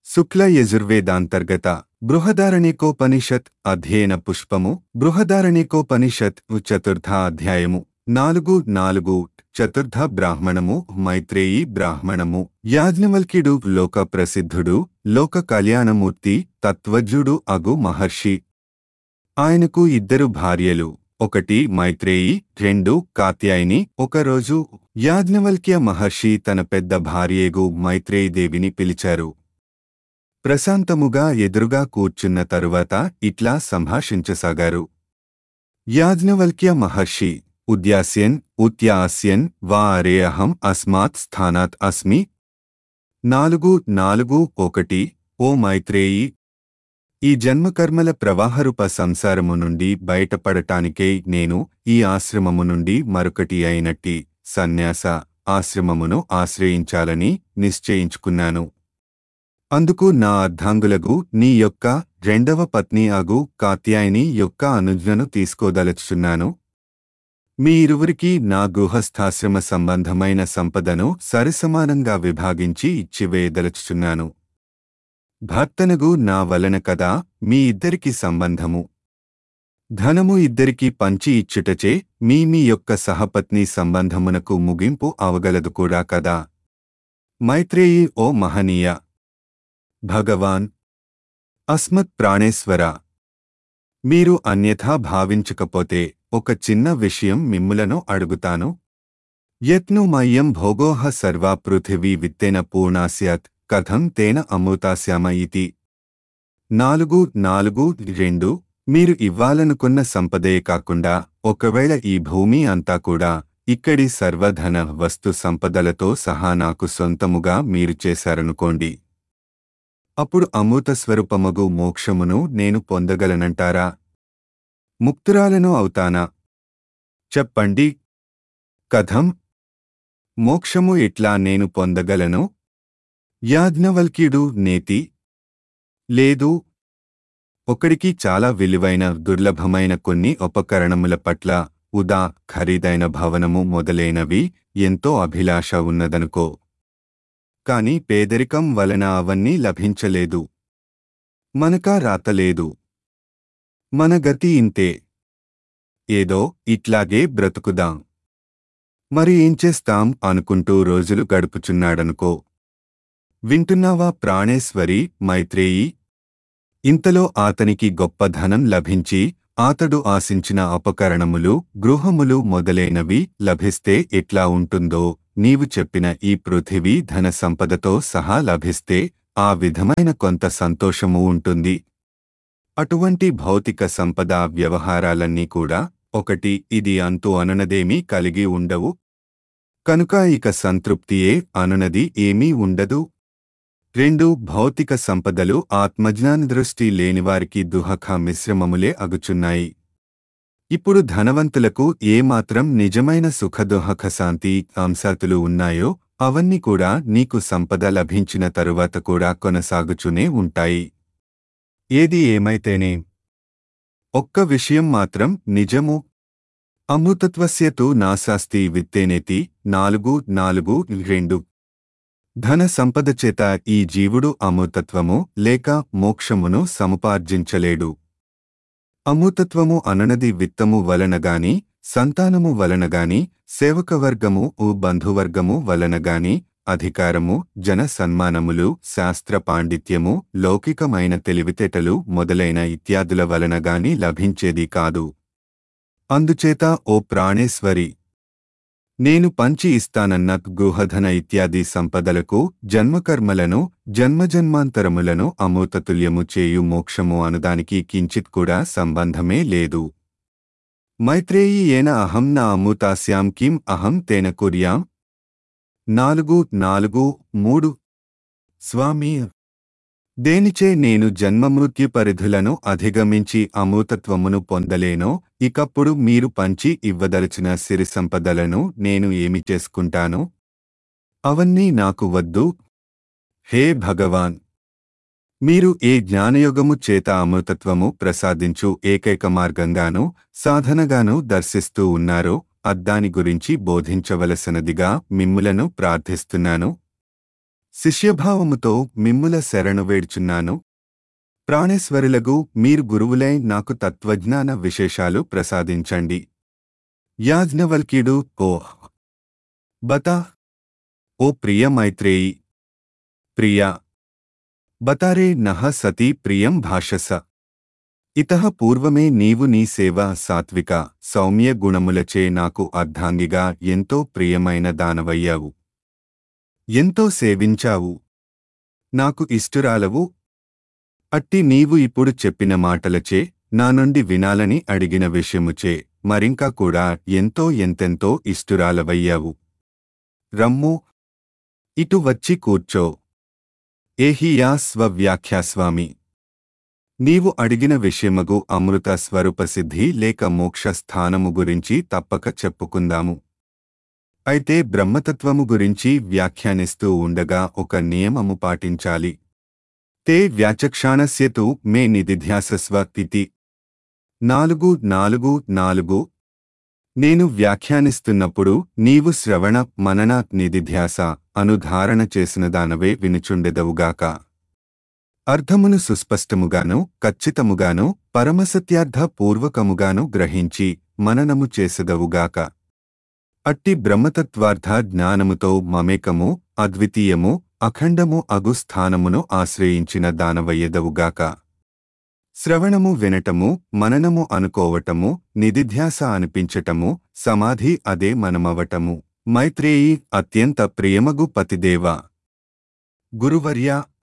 శుక్ల యజుర్వేదాంతర్గత బృహదారణికోపనిషత్ అధ్యయన పుష్పము బృహదారణికోపనిషత్ చతుర్థ అధ్యాయము నాలుగు నాలుగు చతుర్థ బ్రాహ్మణము మైత్రేయి బ్రాహ్మణము యాజ్ఞవల్క్యుడు లోక ప్రసిద్ధుడు లోక కళ్యాణమూర్తి తత్వజ్ఞుడు అగు మహర్షి ఆయనకు ఇద్దరు భార్యలు ఒకటి మైత్రేయి రెండు కాత్యాయిని ఒకరోజు యాజ్ఞవల్క్య మహర్షి తన పెద్ద భార్యేగు మైత్రేయీదేవిని పిలిచారు ప్రశాంతముగా ఎదురుగా కూర్చున్న తరువాత ఇట్లా సంభాషించసాగారు యాజ్ఞవల్క్య మహర్షి ఉద్యాస్యన్ ఉత్యాస్యన్ వా అరే అహం అస్మాత్ స్థానాత్ అస్మి నాలుగు నాలుగు ఒకటి ఓ మైత్రేయి ఈ జన్మకర్మల ప్రవాహరూప సంసారము నుండి బయటపడటానికే నేను ఈ ఆశ్రమము నుండి మరొకటి అయినట్టి సన్యాస ఆశ్రమమును ఆశ్రయించాలని నిశ్చయించుకున్నాను అందుకు నా అర్ధాంగులగు నీ యొక్క రెండవ పత్ని అగు కాత్యాయని యొక్క అనుజ్ఞను తీసుకోదలుచున్నాను మీ ఇరువురికి నా గృహస్థాశ్రమ సంబంధమైన సంపదను సరిసమానంగా విభాగించి ఇచ్చివేయదలుచుచున్నాను భర్తనగు నా వలన కదా మీ ఇద్దరికి సంబంధము ధనము ఇద్దరికి పంచి ఇచ్చుటచే మీ మీ యొక్క సహపత్ని సంబంధమునకు ముగింపు అవగలదు కూడా కదా మైత్రేయి ఓ మహనీయ భగవాన్ అస్మత్ ప్రాణేశ్వర మీరు అన్యథా భావించకపోతే ఒక చిన్న విషయం మిమ్ములను అడుగుతాను యత్ను మయ్యం భోగోహ సర్వా పృథివీ విత్తేన పూర్ణాస్యాత్ కథం తేన అమృతాస్యామ ఇతి నాలుగు నాలుగు రెండు మీరు ఇవ్వాలనుకున్న సంపదే కాకుండా ఒకవేళ ఈ భూమి అంతా కూడా ఇక్కడి సర్వధన వస్తు సంపదలతో సహా నాకు సొంతముగా మీరు చేశారనుకోండి అప్పుడు అమృత స్వరూపమగు మోక్షమును నేను పొందగలనంటారా ముక్తురాలను అవుతానా చెప్పండి కథం మోక్షము ఎట్లా నేను పొందగలను యాజ్ఞవల్క్యుడు నేతి లేదు ఒకడికి చాలా విలువైన దుర్లభమైన కొన్ని ఉపకరణముల పట్ల ఉదా ఖరీదైన భవనము మొదలైనవి ఎంతో అభిలాష ఉన్నదనుకో కాని పేదరికం వలన అవన్నీ లభించలేదు మనకా రాతలేదు మన గతి ఇంతే ఏదో ఇట్లాగే బ్రతుకుదాం మరి ఏం చేస్తాం అనుకుంటూ రోజులు గడుపుచున్నాడనుకో వింటున్నావా ప్రాణేశ్వరి మైత్రేయి ఇంతలో ఆతనికి గొప్ప ధనం లభించి ఆతడు ఆశించిన అపకరణములు గృహములు మొదలైనవి లభిస్తే ఎట్లా ఉంటుందో నీవు చెప్పిన ఈ పృథివీ ధన సంపదతో సహా లభిస్తే ఆ విధమైన కొంత సంతోషము ఉంటుంది అటువంటి భౌతిక సంపద వ్యవహారాలన్నీ కూడా ఒకటి ఇది అంతు అనునదేమీ కలిగి ఉండవు కనుక ఇక సంతృప్తియే అనునది ఏమీ ఉండదు రెండు భౌతిక సంపదలు ఆత్మజ్ఞాన దృష్టి లేనివారికి దుహఖ మిశ్రమములే అగుచున్నాయి ఇప్పుడు ధనవంతులకు ఏమాత్రం నిజమైన సుఖదుహఖ శాంతి అంశాతులు ఉన్నాయో అవన్నీ కూడా నీకు సంపద లభించిన తరువాత కూడా కొనసాగుచునే ఉంటాయి ఏది ఏమైతేనే ఒక్క విషయం మాత్రం నిజము అమృతత్వస్యతు నాశాస్తి విత్తేనేతి నాలుగు నాలుగు రెండు ధన సంపద చేత ఈ జీవుడు అమృతత్వము లేక మోక్షమును సముపార్జించలేడు అమృతత్వము అననది విత్తము వలనగాని సంతానము వలనగాని సేవకవర్గము ఊ బంధువర్గము వలనగాని అధికారము జన సన్మానములు శాస్త్ర పాండిత్యము లౌకికమైన తెలివితేటలు మొదలైన ఇత్యాదుల వలనగాని లభించేది కాదు అందుచేత ఓ ప్రాణేశ్వరి నేను పంచి ఇస్తానన్న గృహధన ఇత్యాది సంపదలకు జన్మకర్మలను జన్మజన్మాంతరములను అమృతతుల్యము చేయు మోక్షము అనుదానికి కించిత్ కూడా సంబంధమే లేదు మైత్రేయి ఏన అహం నా అమృతాస్యాం కిం అహం తేన కుర్యాం నాలుగు నాలుగు మూడు స్వామి దేనిచే నేను జన్మమృత్యు పరిధులను అధిగమించి అమృతత్వమును పొందలేనో ఇకప్పుడు మీరు పంచి ఇవ్వదలిచిన సిరి సంపదలను నేను ఏమి చేసుకుంటాను అవన్నీ నాకు వద్దు హే భగవాన్ మీరు ఏ జ్ఞానయోగము చేత అమృతత్వము ప్రసాదించు ఏకైక మార్గంగానూ సాధనగానూ దర్శిస్తూ ఉన్నారో అద్దాని గురించి బోధించవలసినదిగా మిమ్ములను ప్రార్థిస్తున్నాను శిష్యభావముతో మిమ్ముల శరణు వేడుచున్నాను ప్రాణేశ్వరులగు మీరు గురువులై నాకు తత్వజ్ఞాన విశేషాలు ప్రసాదించండి యాజ్ఞవల్క్యుడు ఓ బతా ఓ ప్రియ మైత్రేయి ప్రియా బతారే నహ సతీ ప్రియం భాషస ఇతః పూర్వమే నీవు నీ సేవ సాత్విక సౌమ్య గుణములచే నాకు అర్ధాంగిగా ఎంతో ప్రియమైన దానవయ్యావు ఎంతో సేవించావు నాకు ఇష్టురాలవు అట్టి నీవు ఇప్పుడు చెప్పిన మాటలచే నా నుండి వినాలని అడిగిన విషయముచే మరింకా కూడా ఎంతో ఎంతెంతో ఇష్టురాలవయ్యావు రమ్ము ఇటు వచ్చి కూర్చో ఏహియా స్వవ్యాఖ్యాస్వామి నీవు అడిగిన విషయమగు అమృత స్వరూపసిద్ధి లేక మోక్ష స్థానము గురించి తప్పక చెప్పుకుందాము అయితే బ్రహ్మతత్వము గురించి వ్యాఖ్యానిస్తూ ఉండగా ఒక నియమము పాటించాలి తే వ్యాచక్షాణస్యతు మే నిదిధ్యాసస్వ తితి నాలుగు నాలుగు నాలుగు నేను వ్యాఖ్యానిస్తున్నప్పుడు నీవు శ్రవణ మనన నిదిధ్యాస అనుధారణ చేసిన దానవే వినుచుండెదవుగాక అర్థమును సుస్పష్టముగాను ఖచ్చితముగాను పరమసత్యార్థ పూర్వకముగాను గ్రహించి మననము చేసెదవుగాక అట్టి బ్రహ్మతత్వార్థ జ్ఞానముతో మమేకము అద్వితీయము అఖండము అగు స్థానమును ఆశ్రయించిన దానవయ్యదవుగాక శ్రవణము వినటము మననము అనుకోవటము నిదిధ్యాస అనిపించటము సమాధి అదే మనమవటము మైత్రేయి అత్యంత ప్రియమగు పతిదేవ గురువర్య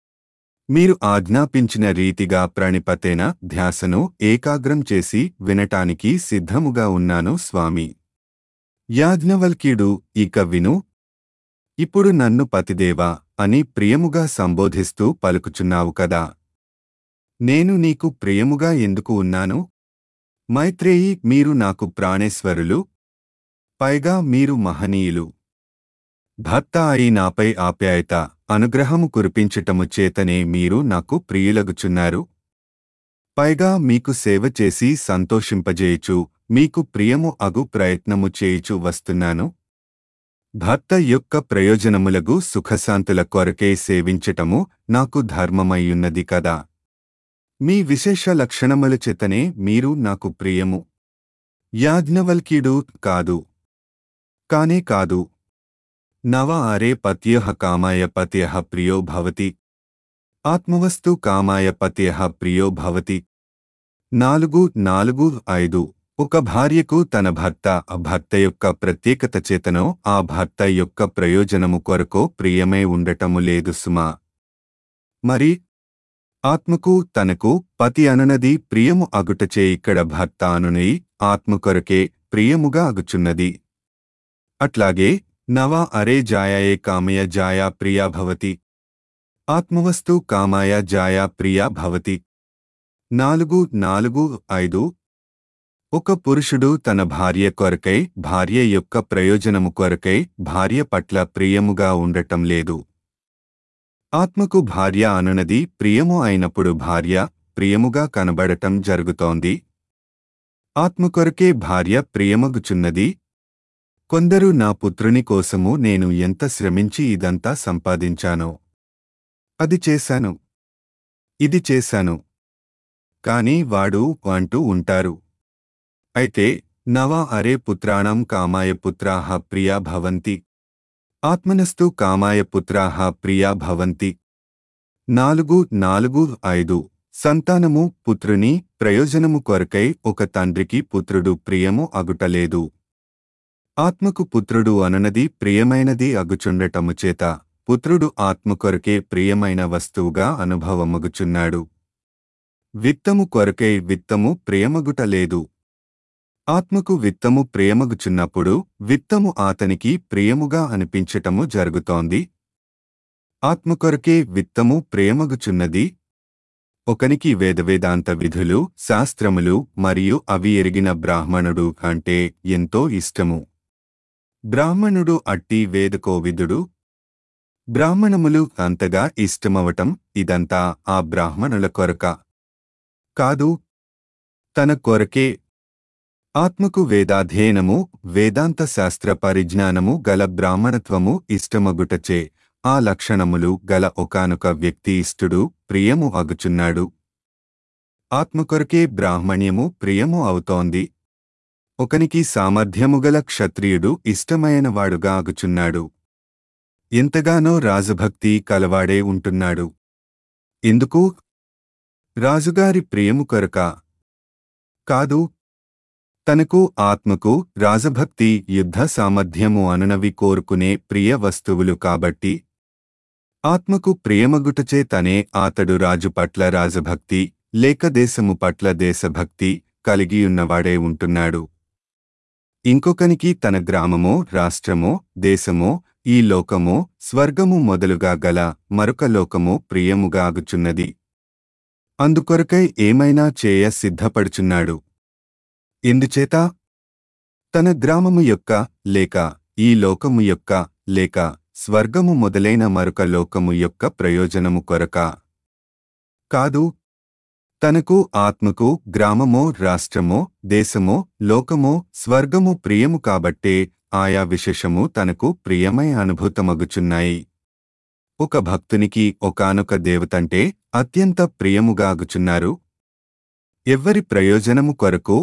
మీరు ఆజ్ఞాపించిన రీతిగా ప్రణిపతేన ధ్యాసను ఏకాగ్రం చేసి వినటానికి సిద్ధముగా ఉన్నాను స్వామి యాజ్ఞవల్క్యుడు ఇక విను ఇప్పుడు నన్ను పతిదేవా అని ప్రియముగా సంబోధిస్తూ పలుకుచున్నావు కదా నేను నీకు ప్రియముగా ఎందుకు ఉన్నాను మైత్రేయి మీరు నాకు ప్రాణేశ్వరులు పైగా మీరు మహనీయులు భర్త అయి నాపై ఆప్యాయత అనుగ్రహము కురిపించటము చేతనే మీరు నాకు ప్రియులగుచున్నారు పైగా మీకు సేవ చేసి సంతోషింపజేయుచు మీకు ప్రియము అగు ప్రయత్నము చేయుచు వస్తున్నాను భర్త యొక్క ప్రయోజనములగు సుఖశాంతుల కొరకే సేవించటము నాకు ధర్మమయ్యున్నది కదా మీ విశేష లక్షణముల చేతనే మీరు నాకు ప్రియము యాజ్ఞవల్క్యుడు కాదు కానే కాదు నవ అరే పత్యః కామాయ పత్యః ప్రియో భవతి ఆత్మవస్తు కామాయ పత్యః ప్రియో భవతి నాలుగు నాలుగు ఐదు ఒక భార్యకు తన భర్త ఆ భర్త యొక్క ప్రత్యేకత చేతనో ఆ భర్త యొక్క ప్రయోజనము కొరకో ప్రియమై ఉండటము లేదు సుమా మరి ఆత్మకు తనకు పతి అనునది ప్రియము అగుటచే ఇక్కడ భర్త అనునై ఆత్మ కొరకే ప్రియముగా అగుచున్నది అట్లాగే నవ అరే జాయాయే కామయ జాయా ప్రియా భవతి ఆత్మవస్తు కామాయ జాయా ప్రియా భవతి నాలుగు నాలుగు ఐదు ఒక పురుషుడు తన భార్య కొరకై భార్య యొక్క ప్రయోజనము కొరకై భార్య పట్ల ప్రియముగా ఉండటం లేదు ఆత్మకు భార్య అనునది ప్రియము అయినప్పుడు భార్య ప్రియముగా కనబడటం జరుగుతోంది ఆత్మ కొరకే భార్య ప్రియమగుచున్నది కొందరు నా పుత్రుని కోసము నేను ఎంత శ్రమించి ఇదంతా సంపాదించానో అది చేశాను ఇది చేశాను కాని వాడు అంటూ ఉంటారు అయితే నవ అరే పుత్రాణం కామాయ పుత్రాః ప్రియా భవంతి ఆత్మనస్తు కామాయ పుత్రాః ప్రియా భవంతి నాలుగు నాలుగు ఐదు సంతానము పుత్రుని ప్రయోజనము కొరకై ఒక తండ్రికి పుత్రుడు ప్రియము అగుటలేదు ఆత్మకు పుత్రుడు అననది ప్రియమైనది అగుచుండటము చేత పుత్రుడు ఆత్మ కొరకే ప్రియమైన వస్తువుగా అనుభవమగుచున్నాడు విత్తము కొరకై విత్తము ప్రియమగుటలేదు ఆత్మకు విత్తము ప్రియమగుచున్నప్పుడు విత్తము ఆతనికి ప్రియముగా అనిపించటము జరుగుతోంది ఆత్మ కొరకే విత్తము ప్రియమగుచున్నది ఒకనికి వేదవేదాంత విధులు శాస్త్రములు మరియు అవి ఎరిగిన బ్రాహ్మణుడు అంటే ఎంతో ఇష్టము బ్రాహ్మణుడు అట్టి వేదకోవిదుడు బ్రాహ్మణములు అంతగా ఇష్టమవటం ఇదంతా ఆ బ్రాహ్మణుల కొరక కాదు తన కొరకే ఆత్మకు వేదాధ్యయనము వేదాంత శాస్త్ర పరిజ్ఞానము గల బ్రాహ్మణత్వము ఇష్టమగుటచే ఆ లక్షణములు గల ఒకానొక వ్యక్తి ఇష్టుడు ప్రియము అగుచున్నాడు ఆత్మకొరకే బ్రాహ్మణ్యము ప్రియము అవుతోంది ఒకనికి సామర్థ్యము గల క్షత్రియుడు ఇష్టమైనవాడుగా అగుచున్నాడు ఎంతగానో రాజభక్తి కలవాడే ఉంటున్నాడు ఎందుకు రాజుగారి ప్రియము కొరక కాదు తనకు ఆత్మకు రాజభక్తి యుద్ధ సామర్థ్యము అనునవి కోరుకునే ప్రియ వస్తువులు కాబట్టి ఆత్మకు ప్రియమగుటచే తనే ఆతడు రాజు పట్ల రాజభక్తి లేక దేశము పట్ల దేశభక్తి కలిగియున్నవాడే ఉంటున్నాడు ఇంకొకనికి తన గ్రామమో రాష్ట్రమో దేశమో ఈ లోకమో స్వర్గము మొదలుగా గల మరొక లోకమో ప్రియముగా అగుచున్నది అందుకొరకై ఏమైనా చేయ సిద్ధపడుచున్నాడు ఎందుచేత తన గ్రామము యొక్క లేక ఈ లోకము యొక్క లేక స్వర్గము మొదలైన మరొక లోకము యొక్క ప్రయోజనము కొరక కాదు తనకు ఆత్మకు గ్రామమో రాష్ట్రమో దేశమో లోకమో స్వర్గము ప్రియము కాబట్టే ఆయా విశేషము తనకు ప్రియమై అనుభూతమగుచున్నాయి ఒక భక్తునికి ఒకానొక దేవతంటే అత్యంత ప్రియముగాగుచున్నారు ఎవ్వరి ప్రయోజనము కొరకు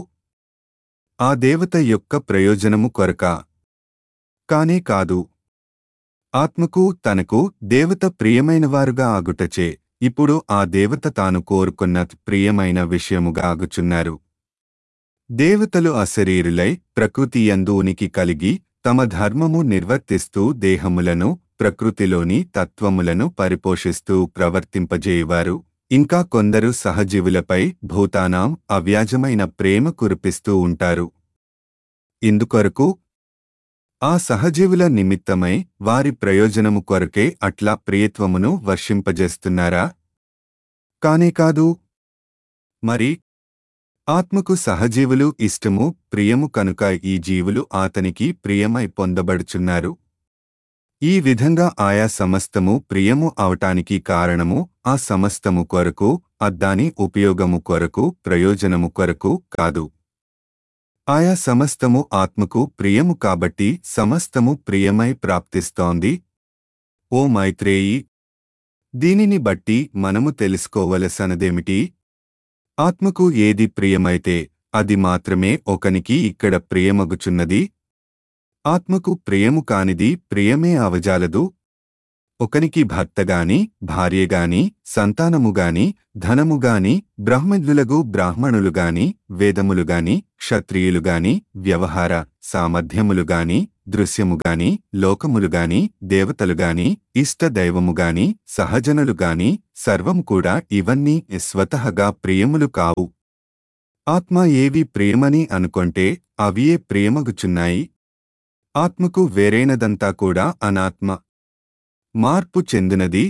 ఆ దేవత యొక్క ప్రయోజనము కొరక కానే కాదు ఆత్మకు తనకు దేవత ప్రియమైనవారుగా ఆగుటచే ఇప్పుడు ఆ దేవత తాను కోరుకున్న ప్రియమైన విషయముగా ఆగుచున్నారు దేవతలు అశరీరులై ప్రకృతి యందు ఉనికి కలిగి తమ ధర్మము నిర్వర్తిస్తూ దేహములను ప్రకృతిలోని తత్వములను పరిపోషిస్తూ ప్రవర్తింపజేయువారు ఇంకా కొందరు సహజీవులపై భూతానాం అవ్యాజమైన ప్రేమ కురిపిస్తూ ఉంటారు ఇందుకొరకు ఆ సహజీవుల నిమిత్తమై వారి ప్రయోజనము కొరకే అట్లా ప్రియత్వమును వర్షింపజేస్తున్నారా కానే కాదు మరి ఆత్మకు సహజీవులు ఇష్టము ప్రియము కనుక ఈ జీవులు ఆతనికి ప్రియమై పొందబడుచున్నారు ఈ విధంగా ఆయా సమస్తము ప్రియము అవటానికి కారణము ఆ సమస్తము కొరకు అద్దాని ఉపయోగము కొరకు ప్రయోజనము కొరకు కాదు ఆయా సమస్తము ఆత్మకు ప్రియము కాబట్టి సమస్తము ప్రియమై ప్రాప్తిస్తోంది ఓ మైత్రేయి దీనిని బట్టి మనము తెలుసుకోవలసనదేమిటి ఆత్మకు ఏది ప్రియమైతే అది మాత్రమే ఒకనికి ఇక్కడ ప్రియమగుచున్నది ఆత్మకు ప్రియము కానిది ప్రియమే అవజాలదు ఒకనికి భర్తగాని భార్యగాని సంతానముగాని ధనముగాని బ్రహ్మజ్ఞులగు బ్రాహ్మణులుగాని వేదములుగాని క్షత్రియులుగాని వ్యవహార సామర్థ్యములుగాని దృశ్యముగాని లోకములుగాని దేవతలుగాని ఇష్టదైవముగాని సహజనులుగాని సర్వం కూడా ఇవన్నీ స్వతహగా ప్రియములు కావు ఆత్మ ఏవి ప్రియమని అనుకొంటే అవియే ప్రియమగుచున్నాయి ఆత్మకు వేరైనదంతా కూడా అనాత్మ మార్పు చెందినది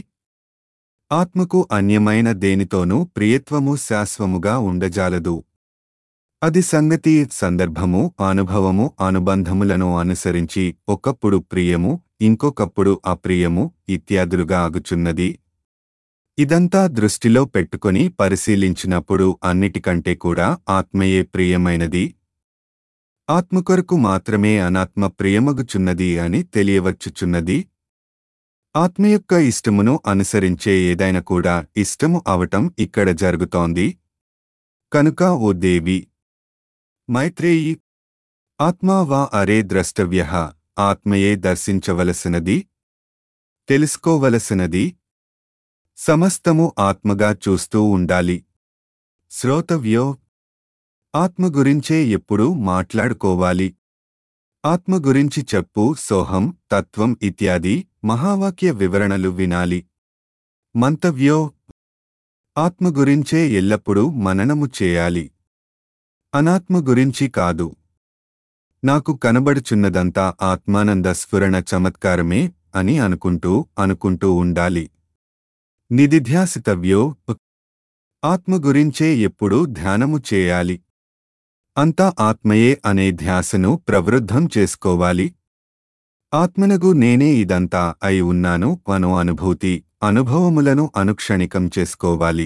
ఆత్మకు అన్యమైన దేనితోనూ ప్రియత్వము శాశ్వముగా ఉండజాలదు అది సంగతి సందర్భము అనుభవము అనుబంధములను అనుసరించి ఒకప్పుడు ప్రియము ఇంకొకప్పుడు అప్రియము ఇత్యాదులుగా ఆగుచున్నది ఇదంతా దృష్టిలో పెట్టుకొని పరిశీలించినప్పుడు అన్నిటికంటే కూడా ఆత్మయే ప్రియమైనది ఆత్మకొరకు మాత్రమే అనాత్మ ప్రియమగుచున్నది అని తెలియవచ్చుచున్నది ఆత్మ యొక్క ఇష్టమును అనుసరించే ఏదైనా కూడా ఇష్టము అవటం ఇక్కడ జరుగుతోంది కనుక ఓ దేవి మైత్రేయి ఆత్మా వా అరే ద్రష్టవ్య ఆత్మయే దర్శించవలసినది తెలుసుకోవలసినది సమస్తము ఆత్మగా చూస్తూ ఉండాలి శ్రోతవ్యో ఆత్మ గురించే ఎప్పుడూ మాట్లాడుకోవాలి ఆత్మ గురించి చెప్పు సోహం తత్వం ఇత్యాది మహావాక్య వివరణలు వినాలి మంతవ్యో ఆత్మ గురించే ఎల్లప్పుడూ మననము చేయాలి అనాత్మ గురించి కాదు నాకు కనబడుచున్నదంతా ఆత్మానంద స్ఫురణ చమత్కారమే అని అనుకుంటూ అనుకుంటూ ఉండాలి నిదిధ్యాసితవ్యో ఆత్మ గురించే ఎప్పుడూ ధ్యానము చేయాలి అంతా ఆత్మయే అనే ధ్యాసను ప్రవృద్ధం చేసుకోవాలి ఆత్మనగు నేనే ఇదంతా అయి ఉన్నాను అను అనుభూతి అనుభవములను అనుక్షణికం చేసుకోవాలి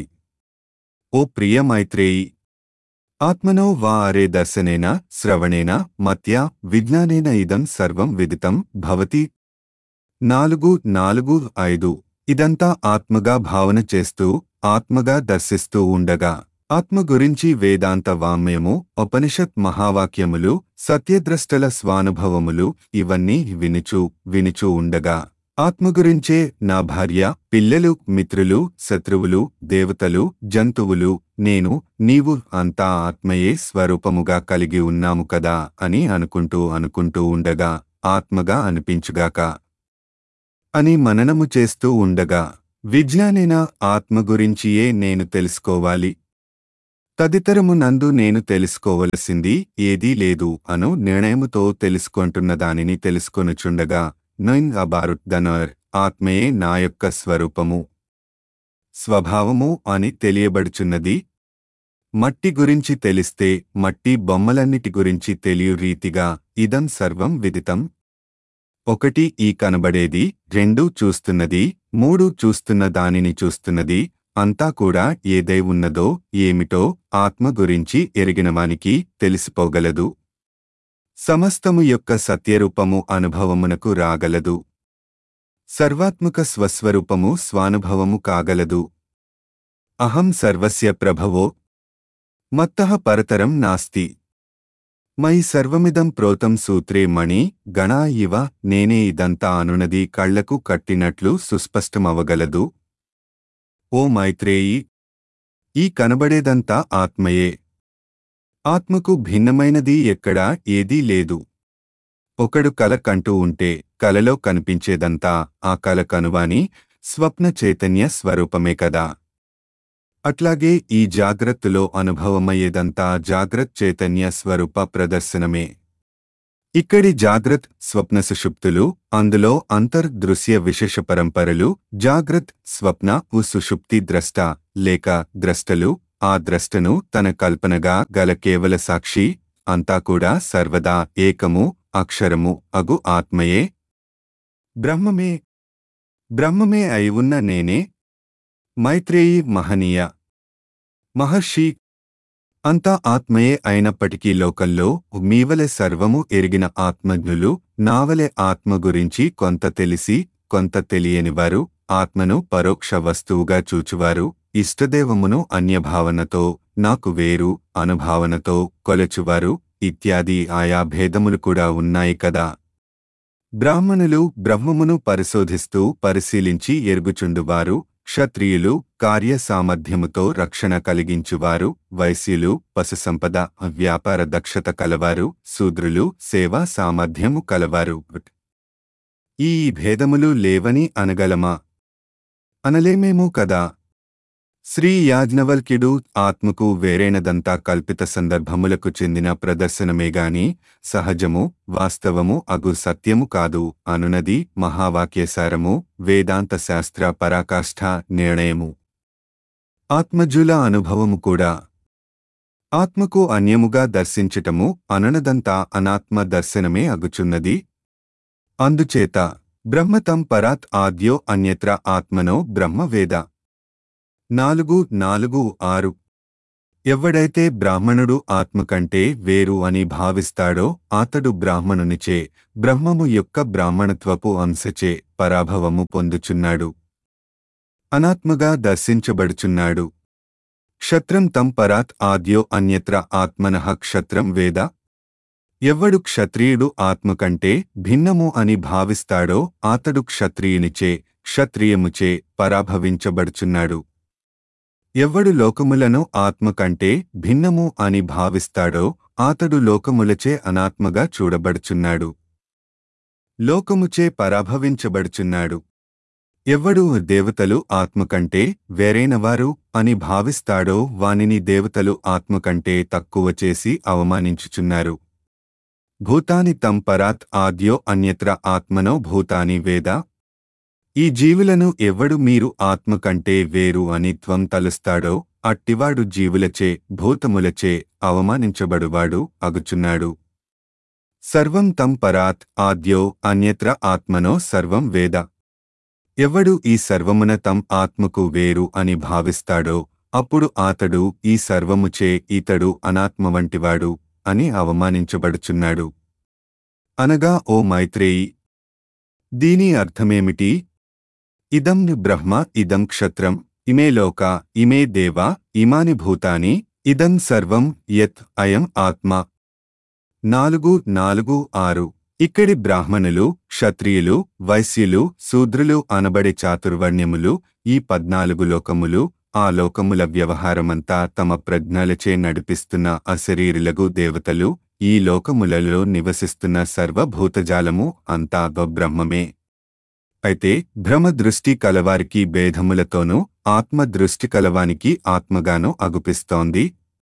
ఓ ప్రియ మైత్రేయి ఆత్మనో వా అరే దర్శనేన శ్రవణేన మత్యా విజ్ఞానేన ఇదం సర్వం విదితం భవతి నాలుగు నాలుగు ఐదు ఇదంతా ఆత్మగా భావన చేస్తూ ఆత్మగా దర్శిస్తూ ఉండగా ఆత్మ గురించి వేదాంత వామ్యము ఉపనిషత్ మహావాక్యములు సత్యద్రష్టల స్వానుభవములు ఇవన్నీ వినుచూ వినుచూ ఉండగా ఆత్మ గురించే నా భార్య పిల్లలు మిత్రులు శత్రువులు దేవతలు జంతువులు నేను నీవు అంతా ఆత్మయే స్వరూపముగా కలిగి ఉన్నాము కదా అని అనుకుంటూ అనుకుంటూ ఉండగా ఆత్మగా అనిపించుగాక అని మననము చేస్తూ ఉండగా విజ్ఞానేన ఆత్మ గురించియే నేను తెలుసుకోవాలి తదితరము నందు నేను తెలుసుకోవలసింది ఏదీ లేదు అను నిర్ణయముతో తెలుసుకొంటున్న దానిని తెలుసుకొనుచుండగా నైన్ అబారుట్ దనర్ ఆత్మయే నా యొక్క స్వరూపము స్వభావము అని తెలియబడుచున్నది మట్టి గురించి తెలిస్తే మట్టి బొమ్మలన్నిటి గురించి తెలియు రీతిగా ఇదం సర్వం విదితం ఒకటి ఈ కనబడేది రెండు చూస్తున్నది మూడు చూస్తున్న దానిని చూస్తున్నది అంతా కూడా ఏదై ఉన్నదో ఏమిటో ఆత్మ గురించి ఎరిగినవానికి తెలిసిపోగలదు సమస్తము యొక్క సత్యరూపము అనుభవమునకు రాగలదు సర్వాత్మక స్వస్వరూపము స్వానుభవము కాగలదు అహం సర్వస్య ప్రభవో మత్తః పరతరం నాస్తి మయి సర్వమిదం ప్రోతం సూత్రే మణి గణా ఇవ నేనే ఇదంతా అనునది కళ్లకు కట్టినట్లు సుస్పష్టమవగలదు ఓ మైత్రేయి ఈ కనబడేదంతా ఆత్మయే ఆత్మకు భిన్నమైనది ఎక్కడా ఏదీ లేదు ఒకడు కల కంటూ ఉంటే కలలో కనిపించేదంతా ఆ కల కనువాని స్వప్న చైతన్య స్వరూపమే కదా అట్లాగే ఈ జాగ్రత్తలో అనుభవమయ్యేదంతా జాగ్రత్ చైతన్య స్వరూప ప్రదర్శనమే ఇక్కడి జాగ్రత్ స్వప్న సుషుప్తులు అందులో అంతర్దృశ్య విశేష పరంపరలు జాగ్రత్ స్వప్న ఉ సుషుప్తి ద్రష్ట లేక ద్రష్టలు ఆ ద్రష్టను తన కల్పనగా గల కేవల సాక్షి అంతా కూడా సర్వదా ఏకము అక్షరము అగు ఆత్మయే బ్రహ్మమే బ్రహ్మమే అయి ఉన్న నేనే మైత్రేయి మహనీయ మహర్షి అంతా ఆత్మయే అయినప్పటికీ లోకంలో మీవలె సర్వము ఎరిగిన ఆత్మజ్ఞులు నావలె ఆత్మ గురించి కొంత తెలిసి కొంత తెలియనివారు ఆత్మను పరోక్ష వస్తువుగా చూచువారు ఇష్టదేవమును అన్యభావనతో నాకు వేరు అనుభావనతో కొలచువారు ఇత్యాది ఆయా భేదములు కూడా ఉన్నాయి కదా బ్రాహ్మణులు బ్రహ్మమును పరిశోధిస్తూ పరిశీలించి ఎరుగుచుండువారు క్షత్రియులు కార్య సామర్థ్యముతో రక్షణ కలిగించువారు వైశ్యులు పశుసంపద వ్యాపార దక్షత కలవారు శూద్రులు సేవా సామర్థ్యము కలవారు ఈ భేదములు లేవని అనగలమా అనలేమేమో కదా శ్రీ యాజ్ఞవల్క్యుడు ఆత్మకు వేరైనదంతా కల్పిత సందర్భములకు చెందిన ప్రదర్శనమేగాని సహజము వాస్తవము అగు సత్యము కాదు అనునది మహావాక్యసారము వేదాంత శాస్త్ర పరాకాష్ఠ నిర్ణయము ఆత్మజుల అనుభవము కూడా ఆత్మకు అన్యముగా దర్శించటము అననదంతా అనాత్మ దర్శనమే అగుచున్నది అందుచేత బ్రహ్మతం పరాత్ ఆద్యో అన్యత్ర ఆత్మనో బ్రహ్మవేద నాలుగు నాలుగు ఆరు ఎవడైతే బ్రాహ్మణుడు ఆత్మ కంటే వేరు అని భావిస్తాడో అతడు బ్రాహ్మణునిచే బ్రహ్మము యొక్క బ్రాహ్మణత్వపు అంశచే పరాభవము పొందుచున్నాడు అనాత్మగా దర్శించబడుచున్నాడు క్షత్రం తం పరాత్ ఆద్యో అన్యత్ర ఆత్మనః క్షత్రం వేద ఎవ్వడు క్షత్రియుడు ఆత్మ కంటే భిన్నము అని భావిస్తాడో అతడు క్షత్రియునిచే క్షత్రియముచే పరాభవించబడుచున్నాడు ఎవ్వడు లోకములను ఆత్మ కంటే భిన్నము అని భావిస్తాడో అతడు లోకములచే అనాత్మగా చూడబడుచున్నాడు లోకముచే పరాభవించబడుచున్నాడు ఎవ్వడు దేవతలు ఆత్మ కంటే వేరైనవారు అని భావిస్తాడో వానిని దేవతలు ఆత్మ కంటే తక్కువ చేసి అవమానించుచున్నారు భూతాని తం పరాత్ ఆద్యో అన్యత్ర ఆత్మనో భూతాని వేద ఈ జీవులను ఎవ్వడు మీరు ఆత్మ కంటే వేరు అని త్వం తలుస్తాడో అట్టివాడు జీవులచే భూతములచే అవమానించబడువాడు అగుచున్నాడు సర్వం తం పరాత్ ఆద్యో అన్యత్ర ఆత్మనో సర్వం వేద ఎవడు ఈ సర్వమున తం ఆత్మకు వేరు అని భావిస్తాడో అప్పుడు ఆతడు ఈ సర్వముచే ఈతడు అనాత్మ వంటివాడు అని అవమానించబడుచున్నాడు అనగా ఓ మైత్రేయి దీని అర్థమేమిటి ఇదం బ్రహ్మ ఇదం క్షత్రం ఇమే లోక ఇమే దేవ ఇమాని భూతాని ఇదం సర్వం యత్ అయం ఆత్మ నాలుగు నాలుగు ఆరు ఇక్కడి బ్రాహ్మణులు క్షత్రియులు వైశ్యులు శూద్రులు అనబడే చాతుర్వర్ణ్యములు ఈ పద్నాలుగు లోకములు ఆ లోకముల వ్యవహారమంతా తమ ప్రజ్ఞలచే నడిపిస్తున్న అశరీరులగు దేవతలు ఈ లోకములలో నివసిస్తున్న సర్వభూతజాలము అంతా బ్రహ్మమే అయితే భ్రమ దృష్టి కలవారికి భేదములతోనూ ఆత్మ దృష్టి కలవానికి ఆత్మగాను అగుపిస్తోంది